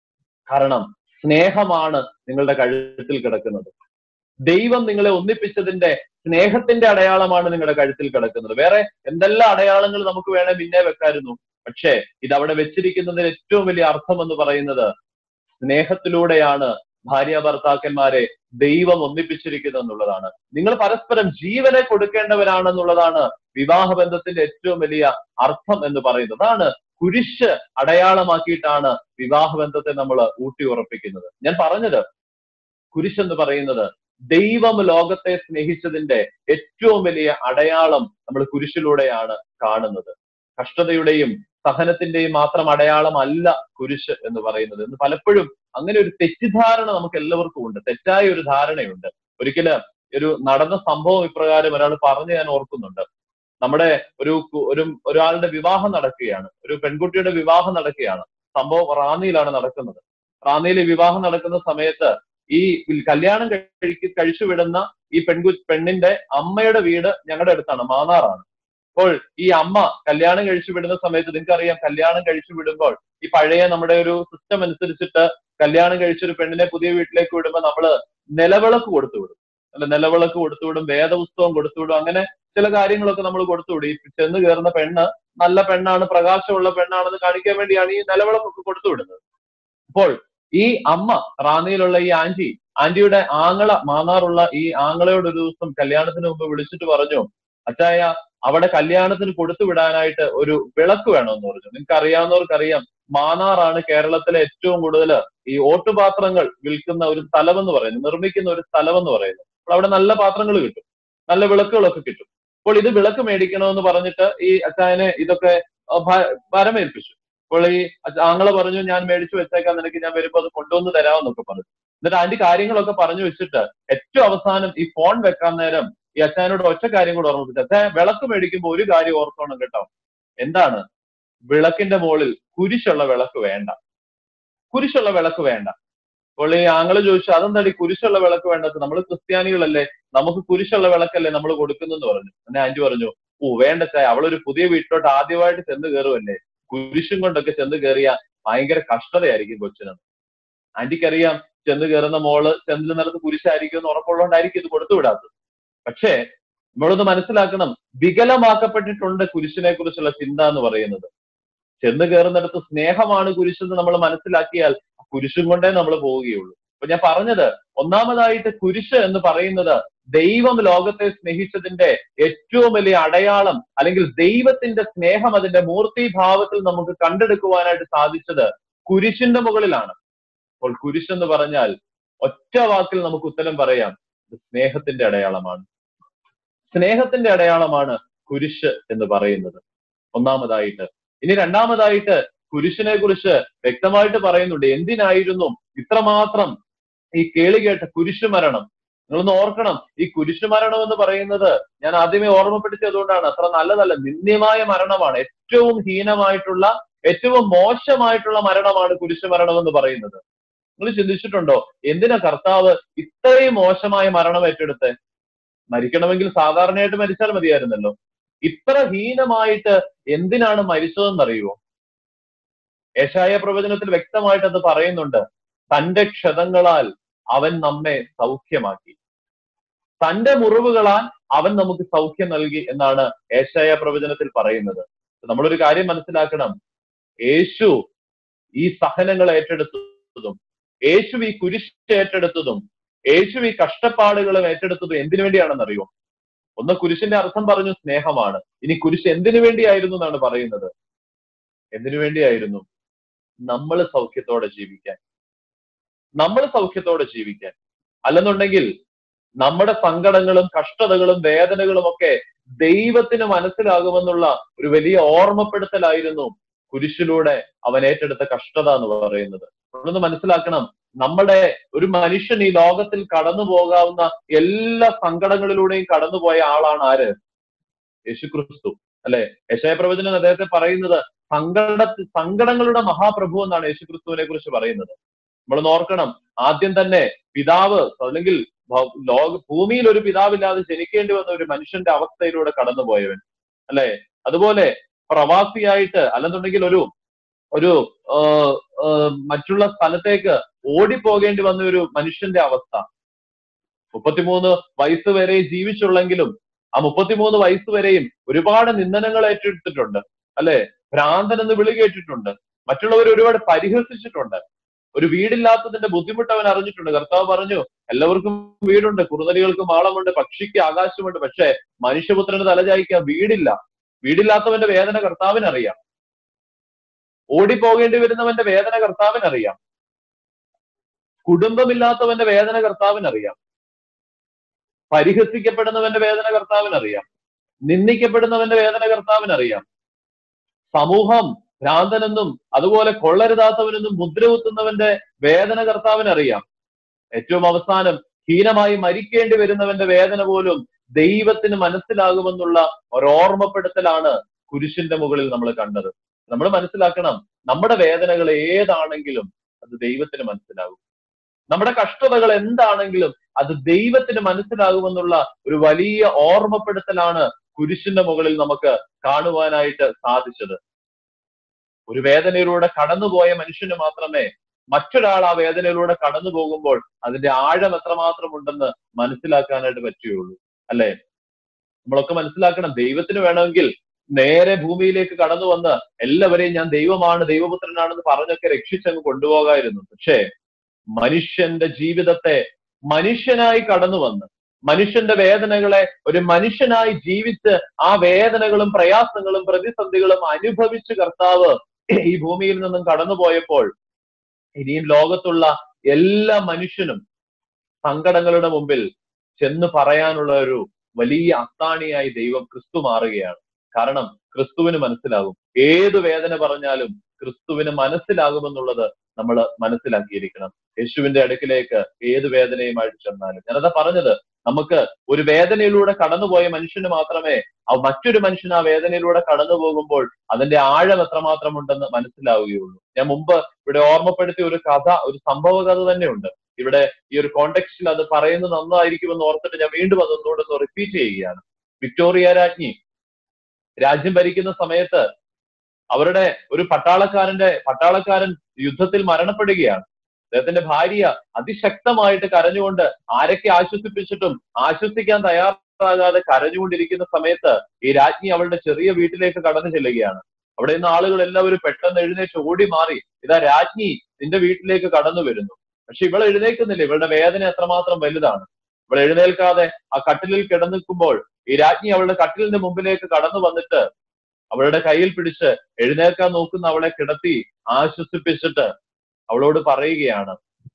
കാരണം സ്നേഹമാണ് നിങ്ങളുടെ കഴുത്തിൽ കിടക്കുന്നത് ദൈവം നിങ്ങളെ ഒന്നിപ്പിച്ചതിന്റെ സ്നേഹത്തിന്റെ അടയാളമാണ് നിങ്ങളുടെ കഴുത്തിൽ കിടക്കുന്നത് വേറെ എന്തെല്ലാം അടയാളങ്ങൾ നമുക്ക് വേണേ പിന്നെ വെക്കായിരുന്നു പക്ഷേ ഇത് അവിടെ വെച്ചിരിക്കുന്നതിന് ഏറ്റവും വലിയ അർത്ഥം എന്ന് പറയുന്നത് സ്നേഹത്തിലൂടെയാണ് ഭാര്യ ഭർത്താക്കന്മാരെ ദൈവം ഒന്നിപ്പിച്ചിരിക്കുന്നത് എന്നുള്ളതാണ് നിങ്ങൾ പരസ്പരം ജീവനെ കൊടുക്കേണ്ടവരാണെന്നുള്ളതാണ് വിവാഹ ബന്ധത്തിന്റെ ഏറ്റവും വലിയ അർത്ഥം എന്ന് പറയുന്നത് അതാണ് കുരിശ് അടയാളമാക്കിയിട്ടാണ് വിവാഹ ബന്ധത്തെ നമ്മൾ ഊട്ടി ഉറപ്പിക്കുന്നത് ഞാൻ പറഞ്ഞത് കുരിശ് എന്ന് പറയുന്നത് ദൈവം ലോകത്തെ സ്നേഹിച്ചതിന്റെ ഏറ്റവും വലിയ അടയാളം നമ്മൾ കുരിശിലൂടെയാണ് കാണുന്നത് കഷ്ടതയുടെയും സഹനത്തിന്റെയും മാത്രം അടയാളമല്ല കുരിശ് എന്ന് പറയുന്നത് എന്ന് പലപ്പോഴും അങ്ങനെ ഒരു തെറ്റിദ്ധാരണ നമുക്ക് എല്ലാവർക്കും ഉണ്ട് തെറ്റായ ഒരു ധാരണയുണ്ട് ഒരിക്കല് ഒരു നടന്ന സംഭവം ഇപ്രകാരം ഒരാൾ പറഞ്ഞ് ഞാൻ ഓർക്കുന്നുണ്ട് നമ്മുടെ ഒരു കു- ഒരു ഒരാളുടെ വിവാഹം നടക്കുകയാണ് ഒരു പെൺകുട്ടിയുടെ വിവാഹം നടക്കുകയാണ് സംഭവം റാന്നിയിലാണ് നടക്കുന്നത് റാന്നിയിൽ ഈ വിവാഹം നടക്കുന്ന സമയത്ത് ഈ കല്യാണം കഴിക്ക് കഴിച്ചു വിടുന്ന ഈ പെൺകു പെണ്ണിന്റെ അമ്മയുടെ വീട് ഞങ്ങളുടെ അടുത്താണ് മാന്നാറാണ് അപ്പോൾ ഈ അമ്മ കല്യാണം കഴിച്ചു വിടുന്ന സമയത്ത് നിങ്ങൾക്കറിയാം കല്യാണം കഴിച്ചു വിടുമ്പോൾ ഈ പഴയ നമ്മുടെ ഒരു സിസ്റ്റം അനുസരിച്ചിട്ട് കല്യാണം കഴിച്ചൊരു പെണ്ണിനെ പുതിയ വീട്ടിലേക്ക് വിടുമ്പോൾ നമ്മള് നിലവിളക്ക് കൊടുത്തു വിടും അല്ല നിലവിളക്ക് കൊടുത്തു വിടും വേദപുസ്തകം കൊടുത്തു വിടും അങ്ങനെ ചില കാര്യങ്ങളൊക്കെ നമ്മൾ കൊടുത്തു വിടും ഈ ചെന്ന് കയറുന്ന പെണ്ണ് നല്ല പെണ്ണാണ് പ്രകാശമുള്ള പെണ്ണാണെന്ന് കാണിക്കാൻ വേണ്ടിയാണ് ഈ നിലവിളക്കൊക്കെ കൊടുത്തു വിടുന്നത് അപ്പോൾ ഈ അമ്മ റാന്നിയിലുള്ള ഈ ആന്റി ആന്റിയുടെ ആങ്ങള മാന്നാറുള്ള ഈ ആങ്ങളയോട് ഒരു ദിവസം കല്യാണത്തിന് മുമ്പ് വിളിച്ചിട്ട് പറഞ്ഞു അച്ചായ അവിടെ കല്യാണത്തിന് കൊടുത്തു വിടാനായിട്ട് ഒരു വിളക്ക് വേണമെന്ന് പറഞ്ഞു നിങ്ങൾക്ക് അറിയാവുന്നവർക്കറിയാം മാന്നാറാണ് കേരളത്തിലെ ഏറ്റവും കൂടുതൽ ഈ ഓട്ടുപാത്രങ്ങൾ വിൽക്കുന്ന ഒരു സ്ഥലം എന്ന് പറയുന്നത് നിർമ്മിക്കുന്ന ഒരു സ്ഥലം എന്ന് പറയുന്നത് അപ്പോൾ അവിടെ നല്ല പാത്രങ്ങൾ കിട്ടും നല്ല വിളക്കുകളൊക്കെ കിട്ടും അപ്പോൾ ഇത് വിളക്ക് മേടിക്കണമെന്ന് പറഞ്ഞിട്ട് ഈ അച്ചായനെ ഇതൊക്കെ അഹ് ഭ- ഭരമേൽപ്പിച്ചു അപ്പോൾ ഈ അച്ഛ- ആങ്ങളെ പറഞ്ഞു ഞാൻ മേടിച്ചു വെച്ചേക്കാം നിനക്ക് ഞാൻ വരുമ്പോ അത് കൊണ്ടുവന്ന് തരാമെന്നൊക്കെ പറഞ്ഞു എന്നിട്ട് ആന്റി കാര്യങ്ങളൊക്കെ പറഞ്ഞു വെച്ചിട്ട് ഏറ്റവും അവസാനം ഈ ഫോൺ വെക്കാൻ നേരം ഈ അച്ഛനോട് ഒറ്റ കാര്യം കൂടെ ഓർമ്മിപ്പിച്ചു അച്ഛൻ വിളക്ക് മേടിക്കുമ്പോൾ ഒരു കാര്യം ഓർത്തോണം കേട്ടോ എന്താണ് വിളക്കിന്റെ മുകളിൽ കുരിശുള്ള വിളക്ക് വേണ്ട കുരിശുള്ള വിളക്ക് വേണ്ട അപ്പോൾ ഈ ആങ്ങള് ചോദിച്ചു അതെന്താടി കുരിശുള്ള വിളക്ക് വേണ്ടത് നമ്മൾ ക്രിസ്ത്യാനികളല്ലേ നമുക്ക് കുരിശുള്ള വിളക്കല്ലേ നമ്മൾ കൊടുക്കുന്നെന്ന് പറഞ്ഞു പിന്നെ ആന്റി പറഞ്ഞു ഓ വേണ്ട ചായ അവളൊരു പുതിയ വീട്ടിലോട്ട് ആദ്യമായിട്ട് ചെന്ന് കയറുമല്ലേ കുരിശും കൊണ്ടൊക്കെ ചെന്ന് കയറിയ ഭയങ്കര കഷ്ടതയായിരിക്കും കൊച്ചിന് ആന്റിക്കറിയാം ചെന്ന് കയറുന്ന മോള് ചെന്ന് നിലത്ത് കുരിശായിരിക്കും എന്ന് ഉറപ്പുള്ളതുകൊണ്ടായിരിക്കും ഇത് കൊടുത്തു വിടാത്തത് പക്ഷേ നമ്മളൊന്ന് മനസ്സിലാക്കണം വികലമാക്കപ്പെട്ടിട്ടുണ്ട് കുരിശിനെ കുറിച്ചുള്ള ചിന്ത എന്ന് പറയുന്നത് ചെന്ന് കയറുന്നിടത്ത് സ്നേഹമാണ് കുരിശെന്ന് നമ്മൾ മനസ്സിലാക്കിയാൽ കുരിശും കൊണ്ടേ നമ്മൾ പോവുകയുള്ളൂ അപ്പൊ ഞാൻ പറഞ്ഞത് ഒന്നാമതായിട്ട് കുരിശ് എന്ന് പറയുന്നത് ദൈവം ലോകത്തെ സ്നേഹിച്ചതിന്റെ ഏറ്റവും വലിയ അടയാളം അല്ലെങ്കിൽ ദൈവത്തിന്റെ സ്നേഹം അതിന്റെ മൂർത്തിഭാവത്തിൽ നമുക്ക് കണ്ടെടുക്കുവാനായിട്ട് സാധിച്ചത് കുരിശിന്റെ മുകളിലാണ് അപ്പോൾ കുരിശ് എന്ന് പറഞ്ഞാൽ ഒറ്റ വാക്കിൽ നമുക്ക് ഉത്തരം പറയാം ഇത് സ്നേഹത്തിന്റെ അടയാളമാണ് സ്നേഹത്തിന്റെ അടയാളമാണ് കുരിശ് എന്ന് പറയുന്നത് ഒന്നാമതായിട്ട് ഇനി രണ്ടാമതായിട്ട് കുരിശിനെ കുറിച്ച് വ്യക്തമായിട്ട് പറയുന്നുണ്ട് എന്തിനായിരുന്നു ഇത്രമാത്രം ഈ കേളി കേട്ട കുരിശു മരണം നിങ്ങളൊന്ന് ഓർക്കണം ഈ കുരിശു മരണം എന്ന് പറയുന്നത് ഞാൻ ആദ്യമേ ഓർമ്മപ്പെടുത്തിയതുകൊണ്ടാണ് അത്ര നല്ലതല്ല നിന്ദ്യമായ മരണമാണ് ഏറ്റവും ഹീനമായിട്ടുള്ള ഏറ്റവും മോശമായിട്ടുള്ള മരണമാണ് കുരിശു മരണം എന്ന് പറയുന്നത് നിങ്ങൾ ചിന്തിച്ചിട്ടുണ്ടോ എന്തിനാ കർത്താവ് ഇത്രയും മോശമായ മരണം ഏറ്റെടുത്ത് മരിക്കണമെങ്കിൽ സാധാരണയായിട്ട് മരിച്ചാൽ മതിയായിരുന്നല്ലോ ഇത്ര ഹീനമായിട്ട് എന്തിനാണ് മരിച്ചതെന്നറിയുമോ യേശായ പ്രവചനത്തിൽ വ്യക്തമായിട്ട് അത് പറയുന്നുണ്ട് തന്റെ ക്ഷതങ്ങളാൽ അവൻ നമ്മെ സൗഖ്യമാക്കി തന്റെ മുറിവുകളാൽ അവൻ നമുക്ക് സൗഖ്യം നൽകി എന്നാണ് ഏശായ പ്രവചനത്തിൽ പറയുന്നത് നമ്മളൊരു കാര്യം മനസ്സിലാക്കണം യേശു ഈ സഹനങ്ങൾ ഏറ്റെടുത്തതും യേശു ഈ കുരിശ് ഏറ്റെടുത്തതും യേശു ഈ കഷ്ടപ്പാടുകളും ഏറ്റെടുത്തതും എന്തിനു വേണ്ടിയാണെന്നറിയോ ഒന്ന് കുരിശിന്റെ അർത്ഥം പറഞ്ഞു സ്നേഹമാണ് ഇനി കുരിശ് എന്തിനു വേണ്ടിയായിരുന്നു എന്നാണ് പറയുന്നത് എന്തിനു വേണ്ടിയായിരുന്നു നമ്മൾ സൗഖ്യത്തോടെ ജീവിക്കാൻ നമ്മൾ സൗഖ്യത്തോടെ ജീവിക്കാൻ അല്ലെന്നുണ്ടെങ്കിൽ നമ്മുടെ സങ്കടങ്ങളും കഷ്ടതകളും വേദനകളും ഒക്കെ ദൈവത്തിന് മനസ്സിലാകുമെന്നുള്ള ഒരു വലിയ ഓർമ്മപ്പെടുത്തലായിരുന്നു കുരിശിലൂടെ അവൻ ഏറ്റെടുത്ത കഷ്ടത എന്ന് പറയുന്നത് നമ്മളൊന്ന് മനസ്സിലാക്കണം നമ്മുടെ ഒരു മനുഷ്യൻ ഈ ലോകത്തിൽ കടന്നു പോകാവുന്ന എല്ലാ സങ്കടങ്ങളിലൂടെയും കടന്നുപോയ ആളാണ് ആര് യേശുക്രിസ്തു അല്ലെ യശയ പ്രവചനം അദ്ദേഹത്തെ പറയുന്നത് സങ്കട സങ്കടങ്ങളുടെ മഹാപ്രഭു എന്നാണ് യേശുക്രിസ്തുവിനെ കുറിച്ച് പറയുന്നത് നമ്മൾ നോർക്കണം ആദ്യം തന്നെ പിതാവ് അല്ലെങ്കിൽ ഭ- ലോക ഭൂമിയിൽ ഒരു പിതാവില്ലാതെ ജനിക്കേണ്ടി വന്ന ഒരു മനുഷ്യന്റെ അവസ്ഥയിലൂടെ കടന്നുപോയവൻ അല്ലെ അതുപോലെ പ്രവാസിയായിട്ട് അല്ലെന്നുണ്ടെങ്കിൽ ഒരു ഒരു ആ, ആ, മറ്റുള്ള സ്ഥലത്തേക്ക് ഓടിപ്പോകേണ്ടി വന്ന ഒരു മനുഷ്യന്റെ അവസ്ഥ മുപ്പത്തിമൂന്ന് വയസ്സ് വരെ ജീവിച്ചുള്ളെങ്കിലും ആ മുപ്പത്തിമൂന്ന് വയസ്സ് വരെയും ഒരുപാട് നിന്ദനങ്ങൾ ഏറ്റെടുത്തിട്ടുണ്ട് അല്ലെ ഭ്രാന്തൻ എന്ന് വിളി കേട്ടിട്ടുണ്ട് മറ്റുള്ളവർ ഒരുപാട് പരിഹസിച്ചിട്ടുണ്ട് ഒരു വീടില്ലാത്തതിന്റെ ബുദ്ധിമുട്ട് അവൻ അറിഞ്ഞിട്ടുണ്ട് കർത്താവ് പറഞ്ഞു എല്ലാവർക്കും വീടുണ്ട് കുറുനരികൾക്ക് മാളമുണ്ട് പക്ഷിക്ക് ആകാശമുണ്ട് പക്ഷേ മനുഷ്യപുത്രന് തലചായ്ക്കാൻ വീടില്ല വീടില്ലാത്തവന്റെ വേദന കർത്താവിനറിയാം ഓടിപ്പോകേണ്ടി വരുന്നവന്റെ വേദന കർത്താവിനറിയാം കുടുംബമില്ലാത്തവന്റെ വേദന കർത്താവിനറിയാം പരിഹസിക്കപ്പെടുന്നവന്റെ വേദന കർത്താവിനറിയാം നിന്ദിക്കപ്പെടുന്നവന്റെ വേദന കർത്താവിനറിയാം സമൂഹം ഭ്രാന്തനെന്നും അതുപോലെ കൊള്ളരുതാത്തവനെന്നും മുദ്ര കുത്തുന്നവന്റെ വേദന കർത്താവിനറിയാം ഏറ്റവും അവസാനം ഹീനമായി മരിക്കേണ്ടി വരുന്നവന്റെ വേദന പോലും ദൈവത്തിന് മനസ്സിലാകുമെന്നുള്ള ഒരു ഓർമ്മപ്പെടുത്തലാണ് കുരിശിന്റെ മുകളിൽ നമ്മൾ കണ്ടത് നമ്മൾ മനസ്സിലാക്കണം നമ്മുടെ വേദനകൾ ഏതാണെങ്കിലും അത് ദൈവത്തിന് മനസ്സിലാകും നമ്മുടെ കഷ്ടതകൾ എന്താണെങ്കിലും അത് ദൈവത്തിന് മനസ്സിലാകുമെന്നുള്ള ഒരു വലിയ ഓർമ്മപ്പെടുത്തലാണ് കുരിശിന്റെ മുകളിൽ നമുക്ക് കാണുവാനായിട്ട് സാധിച്ചത് ഒരു വേദനയിലൂടെ കടന്നുപോയ മനുഷ്യന് മാത്രമേ മറ്റൊരാൾ ആ വേദനയിലൂടെ കടന്നു പോകുമ്പോൾ അതിന്റെ ആഴം എത്രമാത്രം ഉണ്ടെന്ന് മനസ്സിലാക്കാനായിട്ട് പറ്റുകയുള്ളൂ അല്ലെ നമ്മളൊക്കെ മനസ്സിലാക്കണം ദൈവത്തിന് വേണമെങ്കിൽ നേരെ ഭൂമിയിലേക്ക് കടന്നു വന്ന് എല്ലാവരെയും ഞാൻ ദൈവമാണ് ദൈവപുത്രനാണെന്ന് പറഞ്ഞൊക്കെ രക്ഷിച്ചങ്ങ് കൊണ്ടുപോകായിരുന്നു പക്ഷേ മനുഷ്യന്റെ ജീവിതത്തെ മനുഷ്യനായി കടന്നു വന്ന് മനുഷ്യന്റെ വേദനകളെ ഒരു മനുഷ്യനായി ജീവിച്ച് ആ വേദനകളും പ്രയാസങ്ങളും പ്രതിസന്ധികളും അനുഭവിച്ച് കർത്താവ് ഈ ഭൂമിയിൽ നിന്നും കടന്നുപോയപ്പോൾ ഇനിയും ലോകത്തുള്ള എല്ലാ മനുഷ്യനും സങ്കടങ്ങളുടെ മുമ്പിൽ ചെന്ന് പറയാനുള്ള ഒരു വലിയ അത്താണിയായി ദൈവം ക്രിസ്തു മാറുകയാണ് കാരണം ക്രിസ്തുവിന് മനസ്സിലാകും ഏത് വേദന പറഞ്ഞാലും ക്രിസ്തുവിന് മനസ്സിലാകുമെന്നുള്ളത് നമ്മൾ മനസ്സിലാക്കിയിരിക്കണം യേശുവിന്റെ അടുക്കിലേക്ക് ഏത് വേദനയുമായിട്ട് ചെന്നാലും ഞാനതാ പറഞ്ഞത് നമുക്ക് ഒരു വേദനയിലൂടെ കടന്നുപോയ മനുഷ്യന് മാത്രമേ ആ മറ്റൊരു മനുഷ്യൻ ആ വേദനയിലൂടെ കടന്നു പോകുമ്പോൾ അതിന്റെ ആഴം എത്രമാത്രം ഉണ്ടെന്ന് മനസ്സിലാവുകയുള്ളൂ ഞാൻ മുമ്പ് ഇവിടെ ഓർമ്മപ്പെടുത്തിയ ഒരു കഥ ഒരു സംഭവ കഥ തന്നെയുണ്ട് ഇവിടെ ഈ ഒരു കോണ്ടെക്സ്റ്റിൽ അത് പറയുന്നത് നന്നായിരിക്കുമെന്ന് ഓർത്തിട്ട് ഞാൻ വീണ്ടും അതൊന്നുകൂടെ റിപ്പീറ്റ് ചെയ്യുകയാണ് വിക്ടോറിയ രാജ്ഞി രാജ്യം ഭരിക്കുന്ന സമയത്ത് അവരുടെ ഒരു പട്ടാളക്കാരന്റെ പട്ടാളക്കാരൻ യുദ്ധത്തിൽ മരണപ്പെടുകയാണ് അദ്ദേഹത്തിന്റെ ഭാര്യ അതിശക്തമായിട്ട് കരഞ്ഞുകൊണ്ട് ആരൊക്കെ ആശ്വസിപ്പിച്ചിട്ടും ആശ്വസിക്കാൻ തയ്യാറാകാതെ കരഞ്ഞുകൊണ്ടിരിക്കുന്ന സമയത്ത് ഈ രാജ്ഞി അവളുടെ ചെറിയ വീട്ടിലേക്ക് കടന്നു ചെല്ലുകയാണ് അവിടെ നിന്ന് ആളുകൾ എല്ലാവരും പെട്ടെന്ന് എഴുന്നേറ്റ് ഓടി മാറി ഇതാ രാജ്ഞി നിന്റെ വീട്ടിലേക്ക് കടന്നു വരുന്നു പക്ഷെ ഇവൾ എഴുന്നേൽക്കുന്നില്ല ഇവളുടെ വേദന എത്രമാത്രം വലുതാണ് ഇവൾ എഴുന്നേൽക്കാതെ ആ കട്ടിലിൽ കിടന്നിക്കുമ്പോൾ ഈ രാജ്ഞി അവളുടെ കട്ടിലിന്റെ മുമ്പിലേക്ക് കടന്നു വന്നിട്ട് അവളുടെ കയ്യിൽ പിടിച്ച് എഴുന്നേൽക്കാൻ നോക്കുന്ന അവളെ കിടത്തി ആശ്വസിപ്പിച്ചിട്ട് അവളോട് പറയുകയാണ്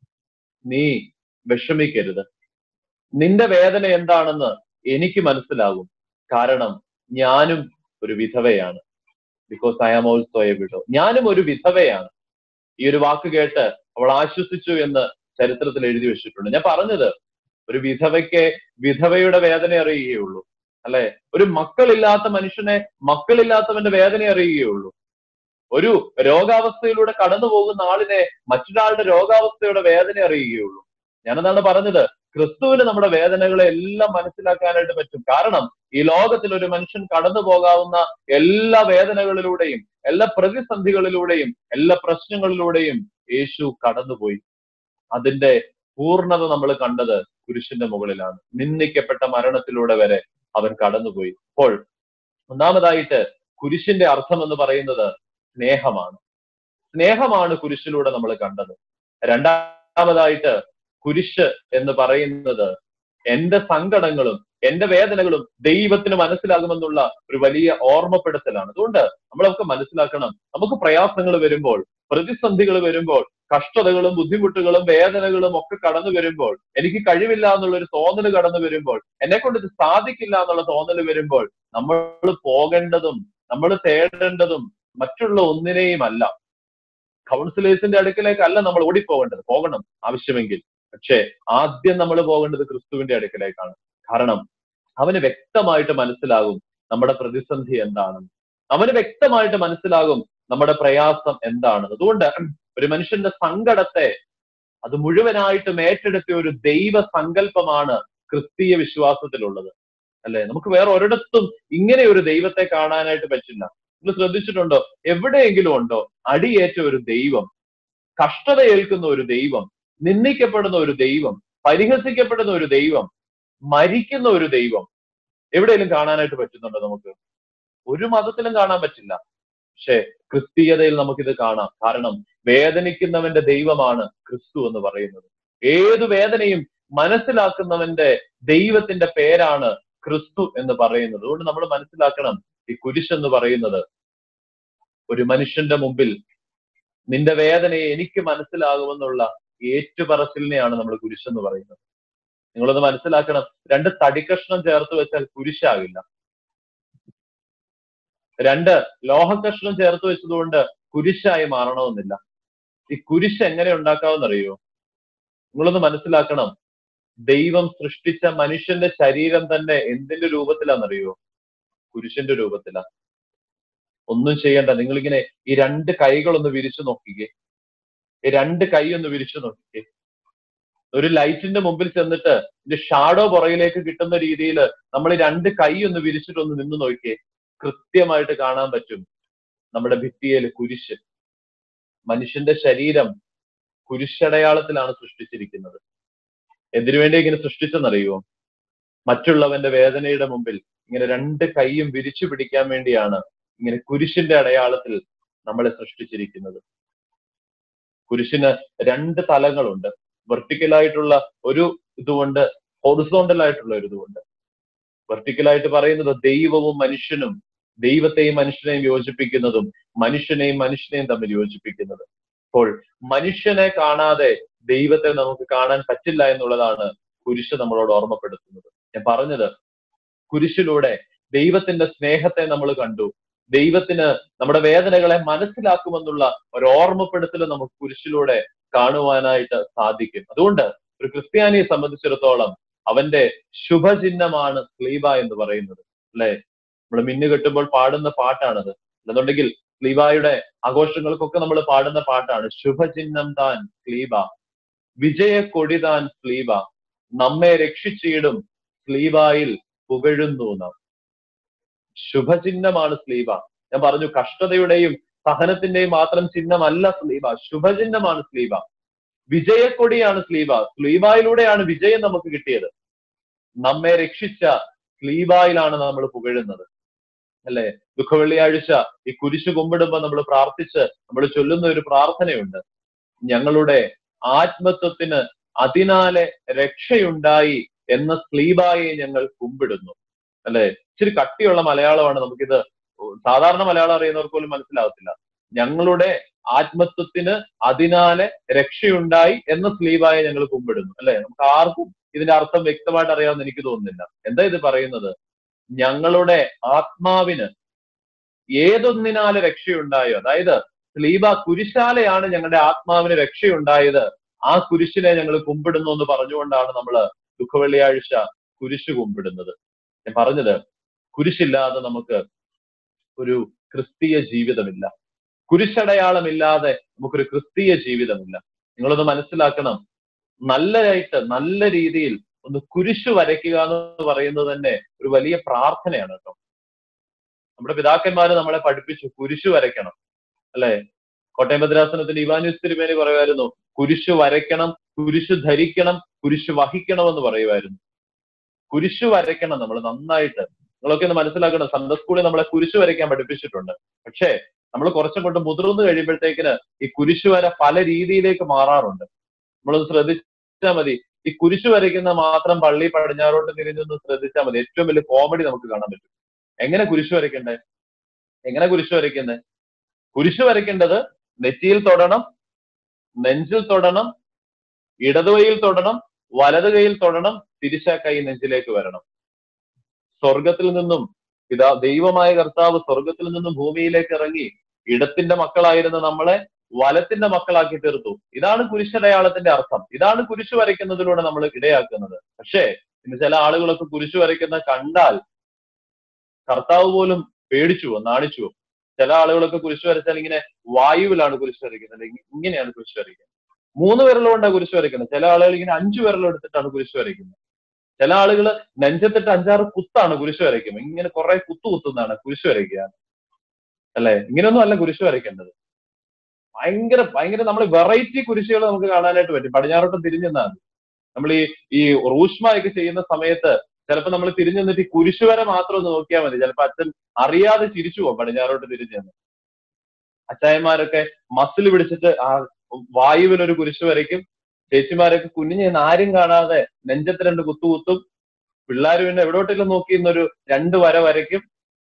നീ വിഷമിക്കരുത് നിന്റെ വേദന എന്താണെന്ന് എനിക്ക് മനസ്സിലാകും കാരണം ഞാനും ഒരു വിധവയാണ് because I am also a widow ഞാനും ഒരു വിധവയാണ് ഈ ഒരു വാക്ക് കേട്ട് അവൾ ആശ്വസിച്ചു എന്ന് ചരിത്രത്തിൽ എഴുതി വെച്ചിട്ടുണ്ട് ഞാൻ പറഞ്ഞത് ഒരു വിധവയ്ക്ക് വിധവയുടെ വേദന അറിയുകയുള്ളൂ അല്ലെ ഒരു മക്കളില്ലാത്ത മനുഷ്യനെ മക്കളില്ലാത്തവന്റെ വേദന അറിയുകയുള്ളൂ ഒരു രോഗാവസ്ഥയിലൂടെ കടന്നു പോകുന്ന ആളിനെ മറ്റൊരാളുടെ രോഗാവസ്ഥയുടെ വേദന അറിയുകയുള്ളൂ ഞാനെന്താണ് പറഞ്ഞത് ക്രിസ്തുവിന് നമ്മുടെ വേദനകളെ എല്ലാം മനസ്സിലാക്കാനായിട്ട് പറ്റും കാരണം ഈ ലോകത്തിൽ ഒരു മനുഷ്യൻ കടന്നു പോകാവുന്ന എല്ലാ വേദനകളിലൂടെയും എല്ലാ പ്രതിസന്ധികളിലൂടെയും എല്ലാ പ്രശ്നങ്ങളിലൂടെയും യേശു കടന്നുപോയി അതിന്റെ പൂർണ്ണത നമ്മൾ കണ്ടത് കുരിശിന്റെ മുകളിലാണ് നിന്ദിക്കപ്പെട്ട മരണത്തിലൂടെ വരെ അവൻ കടന്നുപോയി അപ്പോൾ ഒന്നാമതായിട്ട് കുരിശിന്റെ അർത്ഥം എന്ന് പറയുന്നത് സ്നേഹമാണ് സ്നേഹമാണ് കുരിശിലൂടെ നമ്മൾ കണ്ടത് രണ്ടാമതായിട്ട് കുരിശ് എന്ന് പറയുന്നത് എന്റെ സങ്കടങ്ങളും എന്റെ വേദനകളും ദൈവത്തിന് മനസ്സിലാകുമെന്നുള്ള ഒരു വലിയ ഓർമ്മപ്പെടുത്തലാണ് അതുകൊണ്ട് നമ്മളൊക്കെ മനസ്സിലാക്കണം നമുക്ക് പ്രയാസങ്ങൾ വരുമ്പോൾ പ്രതിസന്ധികൾ വരുമ്പോൾ കഷ്ടതകളും ബുദ്ധിമുട്ടുകളും വേദനകളും ഒക്കെ കടന്നു വരുമ്പോൾ എനിക്ക് കഴിവില്ല എന്നുള്ള ഒരു തോന്നൽ കടന്നു വരുമ്പോൾ എന്നെ കൊണ്ട് ഇത് സാധിക്കില്ല എന്നുള്ള തോന്നൽ വരുമ്പോൾ നമ്മൾ പോകേണ്ടതും നമ്മൾ തേടേണ്ടതും മറ്റുള്ള ഒന്നിനെയും അല്ല കൗൺസിലേഴ്സിന്റെ അടുക്കലേക്കല്ല നമ്മൾ ഓടിപ്പോകേണ്ടത് പോകണം ആവശ്യമെങ്കിൽ പക്ഷേ ആദ്യം നമ്മൾ പോകേണ്ടത് ക്രിസ്തുവിന്റെ അടുക്കലേക്കാണ് കാരണം അവന് വ്യക്തമായിട്ട് മനസ്സിലാകും നമ്മുടെ പ്രതിസന്ധി എന്താണെന്ന് അവന് വ്യക്തമായിട്ട് മനസ്സിലാകും നമ്മുടെ പ്രയാസം എന്താണെന്ന് അതുകൊണ്ട് ഒരു മനുഷ്യന്റെ സങ്കടത്തെ അത് മുഴുവനായിട്ടും ഏറ്റെടുത്ത ഒരു ദൈവ സങ്കല്പമാണ് ക്രിസ്തീയ വിശ്വാസത്തിലുള്ളത് അല്ലെ നമുക്ക് വേറെ ഒരിടത്തും ഇങ്ങനെ ഒരു ദൈവത്തെ കാണാനായിട്ട് പറ്റില്ല നിങ്ങൾ ശ്രദ്ധിച്ചിട്ടുണ്ടോ എവിടെയെങ്കിലും ഉണ്ടോ അടിയേറ്റ ഒരു ദൈവം കഷ്ടത ഏൽക്കുന്ന ഒരു ദൈവം നിന്ദിക്കപ്പെടുന്ന ഒരു ദൈവം പരിഹസിക്കപ്പെടുന്ന ഒരു ദൈവം മരിക്കുന്ന ഒരു ദൈവം എവിടെയെങ്കിലും കാണാനായിട്ട് പറ്റുന്നുണ്ടോ നമുക്ക് ഒരു മതത്തിലും കാണാൻ പറ്റില്ല പക്ഷെ ക്രിസ്തീയതയിൽ നമുക്കിത് കാണാം കാരണം വേദനിക്കുന്നവന്റെ ദൈവമാണ് ക്രിസ്തു എന്ന് പറയുന്നത് ഏത് വേദനയും മനസ്സിലാക്കുന്നവന്റെ ദൈവത്തിന്റെ പേരാണ് ക്രിസ്തു എന്ന് പറയുന്നത് അതുകൊണ്ട് നമ്മൾ മനസ്സിലാക്കണം ഈ കുരിശ് എന്ന് പറയുന്നത് ഒരു മനുഷ്യന്റെ മുമ്പിൽ നിന്റെ വേദനയെ എനിക്ക് മനസ്സിലാകുമെന്നുള്ള ഏറ്റുപറച്ചിലിനെയാണ് നമ്മൾ കുരിശെന്ന് പറയുന്നത് നിങ്ങളൊന്ന് മനസ്സിലാക്കണം രണ്ട് തടിക്കഷ്ണം ചേർത്ത് വെച്ചാൽ കുരിശാകില്ല രണ്ട് ലോഹക്കഷ്ണം ചേർത്ത് വെച്ചതുകൊണ്ട് കുരിശായി മാറണമെന്നില്ല ഈ കുരിശ് എങ്ങനെ ഉണ്ടാക്കാമെന്നറിയോ നിങ്ങളൊന്ന് മനസ്സിലാക്കണം ദൈവം സൃഷ്ടിച്ച മനുഷ്യന്റെ ശരീരം തന്നെ എന്തിന്റെ രൂപത്തിലാണെന്നറിയോ കുരിശിന്റെ രൂപത്തിലാ ഒന്നും ചെയ്യണ്ട നിങ്ങളിങ്ങനെ ഈ രണ്ട് കൈകളൊന്ന് വിരിച്ചു നോക്കിക്കേ ഈ രണ്ട് കൈ ഒന്ന് വിരിച്ചു നോക്കിക്കേ ഒരു ലൈറ്റിന്റെ മുമ്പിൽ ചെന്നിട്ട് ഇതിന്റെ ഷാഡോ പുറകിലേക്ക് കിട്ടുന്ന രീതിയിൽ നമ്മൾ ഈ രണ്ട് കൈ ഒന്ന് വിരിച്ചിട്ടൊന്ന് നിന്ന് നോക്കിയേ കൃത്യമായിട്ട് കാണാൻ പറ്റും നമ്മുടെ ഭിത്തിയിൽ കുരിശ് മനുഷ്യന്റെ ശരീരം കുരിശടയാളത്തിലാണ് സൃഷ്ടിച്ചിരിക്കുന്നത് എന്തിനു വേണ്ടി ഇങ്ങനെ സൃഷ്ടിച്ചെന്നറിയുമോ മറ്റുള്ളവന്റെ വേദനയുടെ മുമ്പിൽ ഇങ്ങനെ രണ്ട് കൈയും വിരിച്ചു പിടിക്കാൻ വേണ്ടിയാണ് ഇങ്ങനെ കുരിശിന്റെ അടയാളത്തിൽ നമ്മളെ സൃഷ്ടിച്ചിരിക്കുന്നത് കുരിശിന് രണ്ട് തലങ്ങളുണ്ട് വെർട്ടിക്കൽ ആയിട്ടുള്ള ഒരു ഇതുകൊണ്ട് ഹൊറിസോണ്ടൽ ആയിട്ടുള്ള ഒരു ഇതുകൊണ്ട് വെർട്ടിക്കൽ ആയിട്ട് പറയുന്നത് ദൈവവും മനുഷ്യനും ദൈവത്തെയും മനുഷ്യനെയും യോജിപ്പിക്കുന്നതും മനുഷ്യനെയും മനുഷ്യനെയും തമ്മിൽ യോജിപ്പിക്കുന്നത് അപ്പോൾ മനുഷ്യനെ കാണാതെ ദൈവത്തെ നമുക്ക് കാണാൻ പറ്റില്ല എന്നുള്ളതാണ് കുരിശ് നമ്മളോട് ഓർമ്മപ്പെടുത്തുന്നത് ഞാൻ പറഞ്ഞത് കുരിശിലൂടെ ദൈവത്തിന്റെ സ്നേഹത്തെ നമ്മൾ കണ്ടു ദൈവത്തിന് നമ്മുടെ വേദനകളെ മനസ്സിലാക്കുമെന്നുള്ള ഒരു ഓർമ്മപ്പെടുത്തൽ നമുക്ക് കുരിശിലൂടെ കാണുവാനായിട്ട് സാധിക്കും അതുകൊണ്ട് ഒരു ക്രിസ്ത്യാനിയെ സംബന്ധിച്ചിടത്തോളം അവന്റെ ശുഭചിഹ്നമാണ് സ്ലീബ എന്ന് പറയുന്നത് അല്ലെ നമ്മൾ മിന്നു കെട്ടുമ്പോൾ പാടുന്ന പാട്ടാണത് എന്നുണ്ടെങ്കിൽ സ്ലീബായുടെ ആഘോഷങ്ങൾക്കൊക്കെ നമ്മൾ പാടുന്ന പാട്ടാണ് ശുഭചിഹ്നം താൻ സ്ലീബ വിജയക്കൊടി താൻ സ്ലീബ നമ്മെ രക്ഷിച്ചിടും സ്ലീബായിൽ പുകഴുന്നു നാം ശുഭചിഹ്നമാണ് സ്ലീബ ഞാൻ പറഞ്ഞു കഷ്ടതയുടെയും സഹനത്തിന്റെയും മാത്രം ചിഹ്നമല്ല സ്ലീബ ശുഭചിഹ്നമാണ് സ്ലീബ വിജയക്കൊടിയാണ് സ്ലീബ സ്ലീബായിലൂടെയാണ് വിജയം നമുക്ക് കിട്ടിയത് നമ്മെ രക്ഷിച്ച സ്ലീബായിലാണ് നമ്മൾ പുകഴുന്നത് അല്ലെ ദുഃഖവെള്ളിയാഴ്ച ഈ കുരിശ് കുമ്പിടുമ്പോൾ നമ്മൾ പ്രാർത്ഥിച്ച് നമ്മൾ ചൊല്ലുന്ന ഒരു പ്രാർത്ഥനയുണ്ട് ഞങ്ങളുടെ ആത്മത്വത്തിന് അതിനാലെ രക്ഷയുണ്ടായി എന്ന സ്ലീബായെ ഞങ്ങൾ കുമ്പിടുന്നു അല്ലെ ഇച്ചിരി കട്ടിയുള്ള മലയാളമാണ് നമുക്കിത് സാധാരണ മലയാളം അറിയുന്നവർക്ക് പോലും മനസ്സിലാവത്തില്ല ഞങ്ങളുടെ ആത്മത്വത്തിന് അതിനാലെ രക്ഷയുണ്ടായി എന്ന സ്ലീവായി ഞങ്ങൾ കുമ്പിടുന്നു അല്ലെ നമുക്ക് ആർക്കും ഇതിന്റെ അർത്ഥം വ്യക്തമായിട്ട് അറിയാമെന്ന് എനിക്ക് തോന്നുന്നില്ല എന്താ ഇത് പറയുന്നത് ഞങ്ങളുടെ ആത്മാവിന് ഏതൊന്നിനാല് രക്ഷയുണ്ടായോ അതായത് സ്ലീബ കുരിശാലയാണ് ഞങ്ങളുടെ ആത്മാവിന് രക്ഷയുണ്ടായത് ആ കുരിശിനെ ഞങ്ങൾ കുമ്പിടുന്നു എന്ന് പറഞ്ഞുകൊണ്ടാണ് നമ്മൾ ദുഃഖവെള്ളിയാഴ്ച കുരിശ് കുമ്പിടുന്നത് ഞാൻ പറഞ്ഞത് കുരിശില്ലാതെ നമുക്ക് ഒരു ക്രിസ്തീയ ജീവിതമില്ല കുരിശടയാളമില്ലാതെ നമുക്കൊരു ക്രിസ്തീയ ജീവിതമില്ല നിങ്ങളൊന്ന് മനസ്സിലാക്കണം നല്ലതായിട്ട് നല്ല രീതിയിൽ ഒന്ന് കുരിശ് വരയ്ക്കുക എന്ന് പറയുന്നത് തന്നെ ഒരു വലിയ പ്രാർത്ഥനയാണ് കേട്ടോ നമ്മുടെ പിതാക്കന്മാര് നമ്മളെ പഠിപ്പിച്ചു കുരിശ് വരയ്ക്കണം അല്ലെ കോട്ടയം ഭദ്രാസനത്തിന് ഇവാനുസ് തിരുമേനി പറയുമായിരുന്നു കുരിശ് വരയ്ക്കണം കുരിശ് ധരിക്കണം കുരിശ് വഹിക്കണം എന്ന് പറയുമായിരുന്നു കുരിശ് വരയ്ക്കണം നമ്മൾ നന്നായിട്ട് നിങ്ങളൊക്കെ ഒന്ന് മനസ്സിലാക്കണം സൺഡേ സ്കൂളിൽ നമ്മളെ കുരിശ് വരയ്ക്കാൻ പഠിപ്പിച്ചിട്ടുണ്ട് പക്ഷേ നമ്മൾ കുറച്ചും കൊണ്ട് മുതിർന്നു കഴിയുമ്പോഴത്തേക്കിന് ഈ കുരിശ് വര പല രീതിയിലേക്ക് മാറാറുണ്ട് നമ്മളൊന്ന് ശ്രദ്ധിച്ചാൽ മതി ഈ കുരിശ് വരയ്ക്കുന്ന മാത്രം പള്ളി പടിഞ്ഞാറോട്ട് തിരിഞ്ഞൊന്ന് ശ്രദ്ധിച്ചാൽ മതി ഏറ്റവും വലിയ കോമഡി നമുക്ക് കാണാൻ പറ്റും എങ്ങനെ കുരിശ് വരയ്ക്കണ്ടേ എങ്ങനെ കുരിശ് വരയ്ക്കുന്നത് കുരിശ് വരയ്ക്കേണ്ടത് നെറ്റിയിൽ തൊടണം നെഞ്ചിൽ തൊടണം ഇടതുകൈയിൽ തൊടണം വലത് കൈയിൽ തൊടണം തിരിച്ച കൈ നെഞ്ചിലേക്ക് വരണം സ്വർഗത്തിൽ നിന്നും പിതാ ദൈവമായ കർത്താവ് സ്വർഗത്തിൽ നിന്നും ഭൂമിയിലേക്ക് ഇറങ്ങി ഇടത്തിന്റെ മക്കളായിരുന്ന നമ്മളെ വലത്തിന്റെ മക്കളാക്കി തീർത്തു ഇതാണ് കുരിശടയാളത്തിന്റെ അർത്ഥം ഇതാണ് കുരിശ് വരയ്ക്കുന്നതിലൂടെ നമ്മൾ ഇടയാക്കുന്നത് പക്ഷേ ഇന്ന് ചില ആളുകളൊക്കെ കുരിശ് വരയ്ക്കുന്ന കണ്ടാൽ കർത്താവ് പോലും പേടിച്ചു നാണിച്ചു ചില ആളുകളൊക്കെ കുരിശ് വരച്ചാൽ ഇങ്ങനെ വായുവിലാണ് കുരിശ് വരയ്ക്കുന്നത് അല്ലെങ്കിൽ ഇങ്ങനെയാണ് കുരിശ് വരയ്ക്കുന്നത് മൂന്ന് വിരലുകൊണ്ടാണ് കുരിശ് വരയ്ക്കുന്നത് ചില ആളുകൾ ഇങ്ങനെ അഞ്ചു വിരലും എടുത്തിട്ടാണ് കുരിശ് വരയ്ക്കുന്നത് ചില ആളുകൾ നെഞ്ചത്തിട്ട് അഞ്ചാറ് കുത്താണ് കുരിശ് വരയ്ക്കുന്നത് ഇങ്ങനെ കുറെ കുത്തു കുത്തുന്നതാണ് കുരിശ് വരയ്ക്കുക അല്ലെ ഇങ്ങനെയൊന്നും അല്ല കുരിശ് വരയ്ക്കേണ്ടത് ഭയങ്കര ഭയങ്കര നമ്മൾ വെറൈറ്റി കുരിശുകൾ നമുക്ക് കാണാനായിട്ട് പറ്റും പടിഞ്ഞാറോട്ട് തിരിഞ്ഞെന്നാണ് നമ്മൾ ഈ ഈ റൂഷ്മയൊക്കെ ചെയ്യുന്ന സമയത്ത് ചിലപ്പോൾ നമ്മൾ തിരിഞ്ഞു നിന്നിട്ട് ഈ കുരിശ് വര മാത്രം ഒന്ന് നോക്കിയാൽ മതി ചിലപ്പോൾ അച്ഛൻ അറിയാതെ ചിരിച്ചു പോകും പടിഞ്ഞാറോട്ട് തിരിഞ്ഞു നിന്ന് അച്ചായന്മാരൊക്കെ മസിൽ പിടിച്ചിട്ട് ആ വായുവിൽ ഒരു കുരിശ് വരയ്ക്കും ചേച്ചിമാരൊക്കെ കുഞ്ഞിഞ്ഞ് നിന്ന് ആരും കാണാതെ നെഞ്ചത്ത് രണ്ട് കുത്തു കുത്തും പിള്ളേർ പിന്നെ എവിടോട്ടെങ്കിലും നോക്കി ഇന്നൊരു രണ്ട് വര വരയ്ക്കും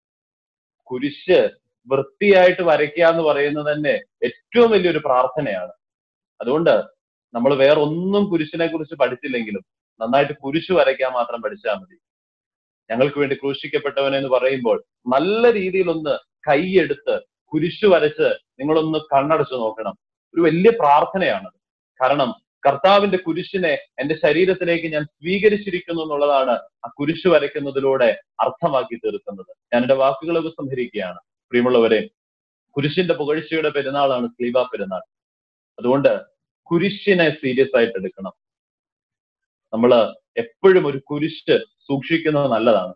കുരിശ് വൃത്തിയായിട്ട് വരയ്ക്കുക എന്ന് പറയുന്നത് തന്നെ ഏറ്റവും വലിയൊരു പ്രാർത്ഥനയാണ് അതുകൊണ്ട് നമ്മൾ വേറെ ഒന്നും കുരിശിനെ കുറിച്ച് പഠിച്ചില്ലെങ്കിലും നന്നായിട്ട് കുരിശ് വരയ്ക്കാൻ മാത്രം പഠിച്ചാൽ മതി ഞങ്ങൾക്ക് വേണ്ടി ക്രൂശിക്കപ്പെട്ടവൻ എന്ന് പറയുമ്പോൾ നല്ല രീതിയിൽ ഒന്ന് കൈയെടുത്ത് കുരിശ് വരച്ച് നിങ്ങളൊന്ന് കണ്ണടച്ചു നോക്കണം ഒരു വലിയ പ്രാർത്ഥനയാണത് കാരണം കർത്താവിന്റെ കുരിശിനെ എന്റെ ശരീരത്തിലേക്ക് ഞാൻ സ്വീകരിച്ചിരിക്കുന്നു എന്നുള്ളതാണ് ആ കുരിശ് വരയ്ക്കുന്നതിലൂടെ അർത്ഥമാക്കി തീർക്കുന്നത് ഞാൻ എന്റെ വാക്കുകൾ ഉപസംഹരിക്കുകയാണ് പ്രിയമുള്ളവരെ കുരിശിന്റെ പുകഴ്ചയുടെ പെരുന്നാളാണ് സ്ലീബ പെരുന്നാൾ അതുകൊണ്ട് കുരിശിനെ സീരിയസ് ആയിട്ട് എടുക്കണം നമ്മൾ എപ്പോഴും ഒരു കുരിശ് സൂക്ഷിക്കുന്നത് നല്ലതാണ്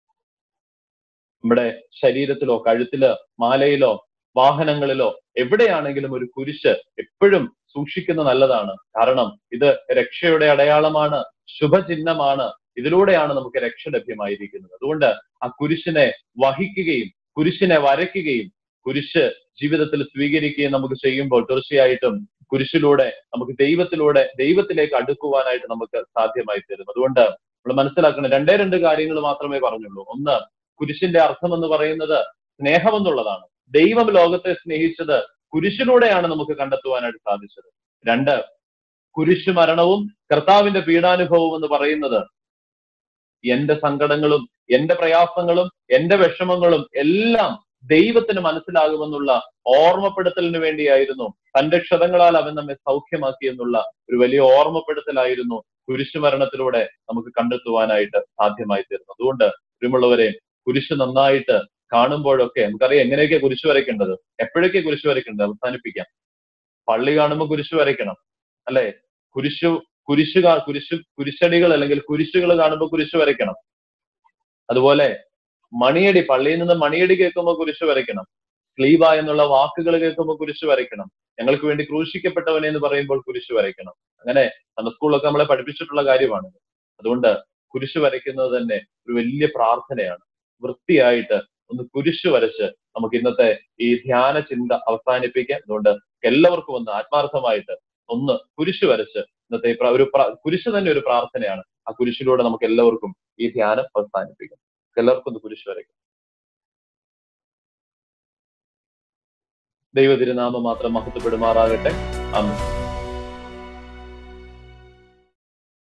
നമ്മുടെ ശരീരത്തിലോ കഴുത്തിലോ മാലയിലോ വാഹനങ്ങളിലോ എവിടെയാണെങ്കിലും ഒരു കുരിശ് എപ്പോഴും സൂക്ഷിക്കുന്നത് നല്ലതാണ് കാരണം ഇത് രക്ഷയുടെ അടയാളമാണ് ശുഭചിഹ്നമാണ് ഇതിലൂടെയാണ് നമുക്ക് രക്ഷ ലഭ്യമായിരിക്കുന്നത് അതുകൊണ്ട് ആ കുരിശിനെ വഹിക്കുകയും കുരിശിനെ വരയ്ക്കുകയും കുരിശ് ജീവിതത്തിൽ സ്വീകരിക്കുകയും നമുക്ക് ചെയ്യുമ്പോൾ തീർച്ചയായിട്ടും കുരിശിലൂടെ നമുക്ക് ദൈവത്തിലൂടെ ദൈവത്തിലേക്ക് അടുക്കുവാനായിട്ട് നമുക്ക് സാധ്യമായി തരും അതുകൊണ്ട് നമ്മൾ മനസ്സിലാക്കണം രണ്ടേ രണ്ട് കാര്യങ്ങൾ മാത്രമേ പറഞ്ഞുള്ളൂ ഒന്ന് കുരിശിന്റെ അർത്ഥം എന്ന് പറയുന്നത് സ്നേഹം എന്നുള്ളതാണ് ദൈവം ലോകത്തെ സ്നേഹിച്ചത് കുരിശിലൂടെയാണ് നമുക്ക് കണ്ടെത്തുവാനായിട്ട് സാധിച്ചത് രണ്ട് കുരിശ് മരണവും കർത്താവിന്റെ പീഡാനുഭവവും എന്ന് പറയുന്നത് എന്റെ സങ്കടങ്ങളും എന്റെ പ്രയാസങ്ങളും എന്റെ വിഷമങ്ങളും എല്ലാം ദൈവത്തിന് മനസ്സിലാകുമെന്നുള്ള ഓർമ്മപ്പെടുത്തലിന് വേണ്ടിയായിരുന്നു തന്റെ ക്ഷതങ്ങളാൽ അവൻ നമ്മെ സൗഖ്യമാക്കി എന്നുള്ള ഒരു വലിയ ഓർമ്മപ്പെടുത്തലായിരുന്നു കുരിശു മരണത്തിലൂടെ നമുക്ക് കണ്ടെത്തുവാനായിട്ട് സാധ്യമായി തീർന്നു അതുകൊണ്ട് പ്രിയമുള്ളവരെ കുരിശ് നന്നായിട്ട് കാണുമ്പോഴൊക്കെ നമുക്കറിയാം എങ്ങനെയൊക്കെ കുരിശ് വരയ്ക്കേണ്ടത് എപ്പോഴൊക്കെ കുരിശ് വരയ്ക്കേണ്ടത് അവസാനിപ്പിക്കാം പള്ളി കാണുമ്പോൾ കുരിശ് വരയ്ക്കണം അല്ലെ കുരിശു കുരിശ് കാ- കുരിശ് കുരിശടികൾ അല്ലെങ്കിൽ കുരിശുകൾ കാണുമ്പോൾ കുരിശ് വരയ്ക്കണം അതുപോലെ മണിയടി പള്ളിയിൽ നിന്ന് മണിയടി കേൾക്കുമ്പോൾ കുരിശ് വരയ്ക്കണം സ്ലീബ എന്നുള്ള വാക്കുകൾ കേൾക്കുമ്പോൾ കുരിശ് വരയ്ക്കണം ഞങ്ങൾക്ക് വേണ്ടി ക്രൂശിക്കപ്പെട്ടവനെ എന്ന് പറയുമ്പോൾ കുരിശ് വരയ്ക്കണം അങ്ങനെ നമ്മുടെ സ്കൂളിലൊക്കെ നമ്മളെ പഠിപ്പിച്ചിട്ടുള്ള കാര്യമാണ് അതുകൊണ്ട് കുരിശ് വരയ്ക്കുന്നത് തന്നെ ഒരു വലിയ പ്രാർത്ഥനയാണ് വൃത്തിയായിട്ട് ഒന്ന് കുരിശ് വരച്ച് നമുക്ക് ഇന്നത്തെ ഈ ധ്യാന ചിന്ത അവസാനിപ്പിക്കാം അതുകൊണ്ട് എല്ലാവർക്കും ഒന്ന് ആത്മാർത്ഥമായിട്ട് ഒന്ന് കുരിശ് വരച്ച് ഇന്നത്തെ ഈ പ്ര- ഒരു പ്ര- കുരിശ് തന്നെ ഒരു പ്രാർത്ഥനയാണ് ആ കുരിശിലൂടെ നമുക്ക് എല്ലാവർക്കും ഈ ധ്യാനം അവസാനിപ്പിക്കാം എല്ലാവർക്കും ഒന്ന് കുരിശ് വരയ്ക്കാം ദൈവ തിരുനാമം മാത്രം മഹത്വപ്പെടുമാറാകട്ടെ ആമേൻ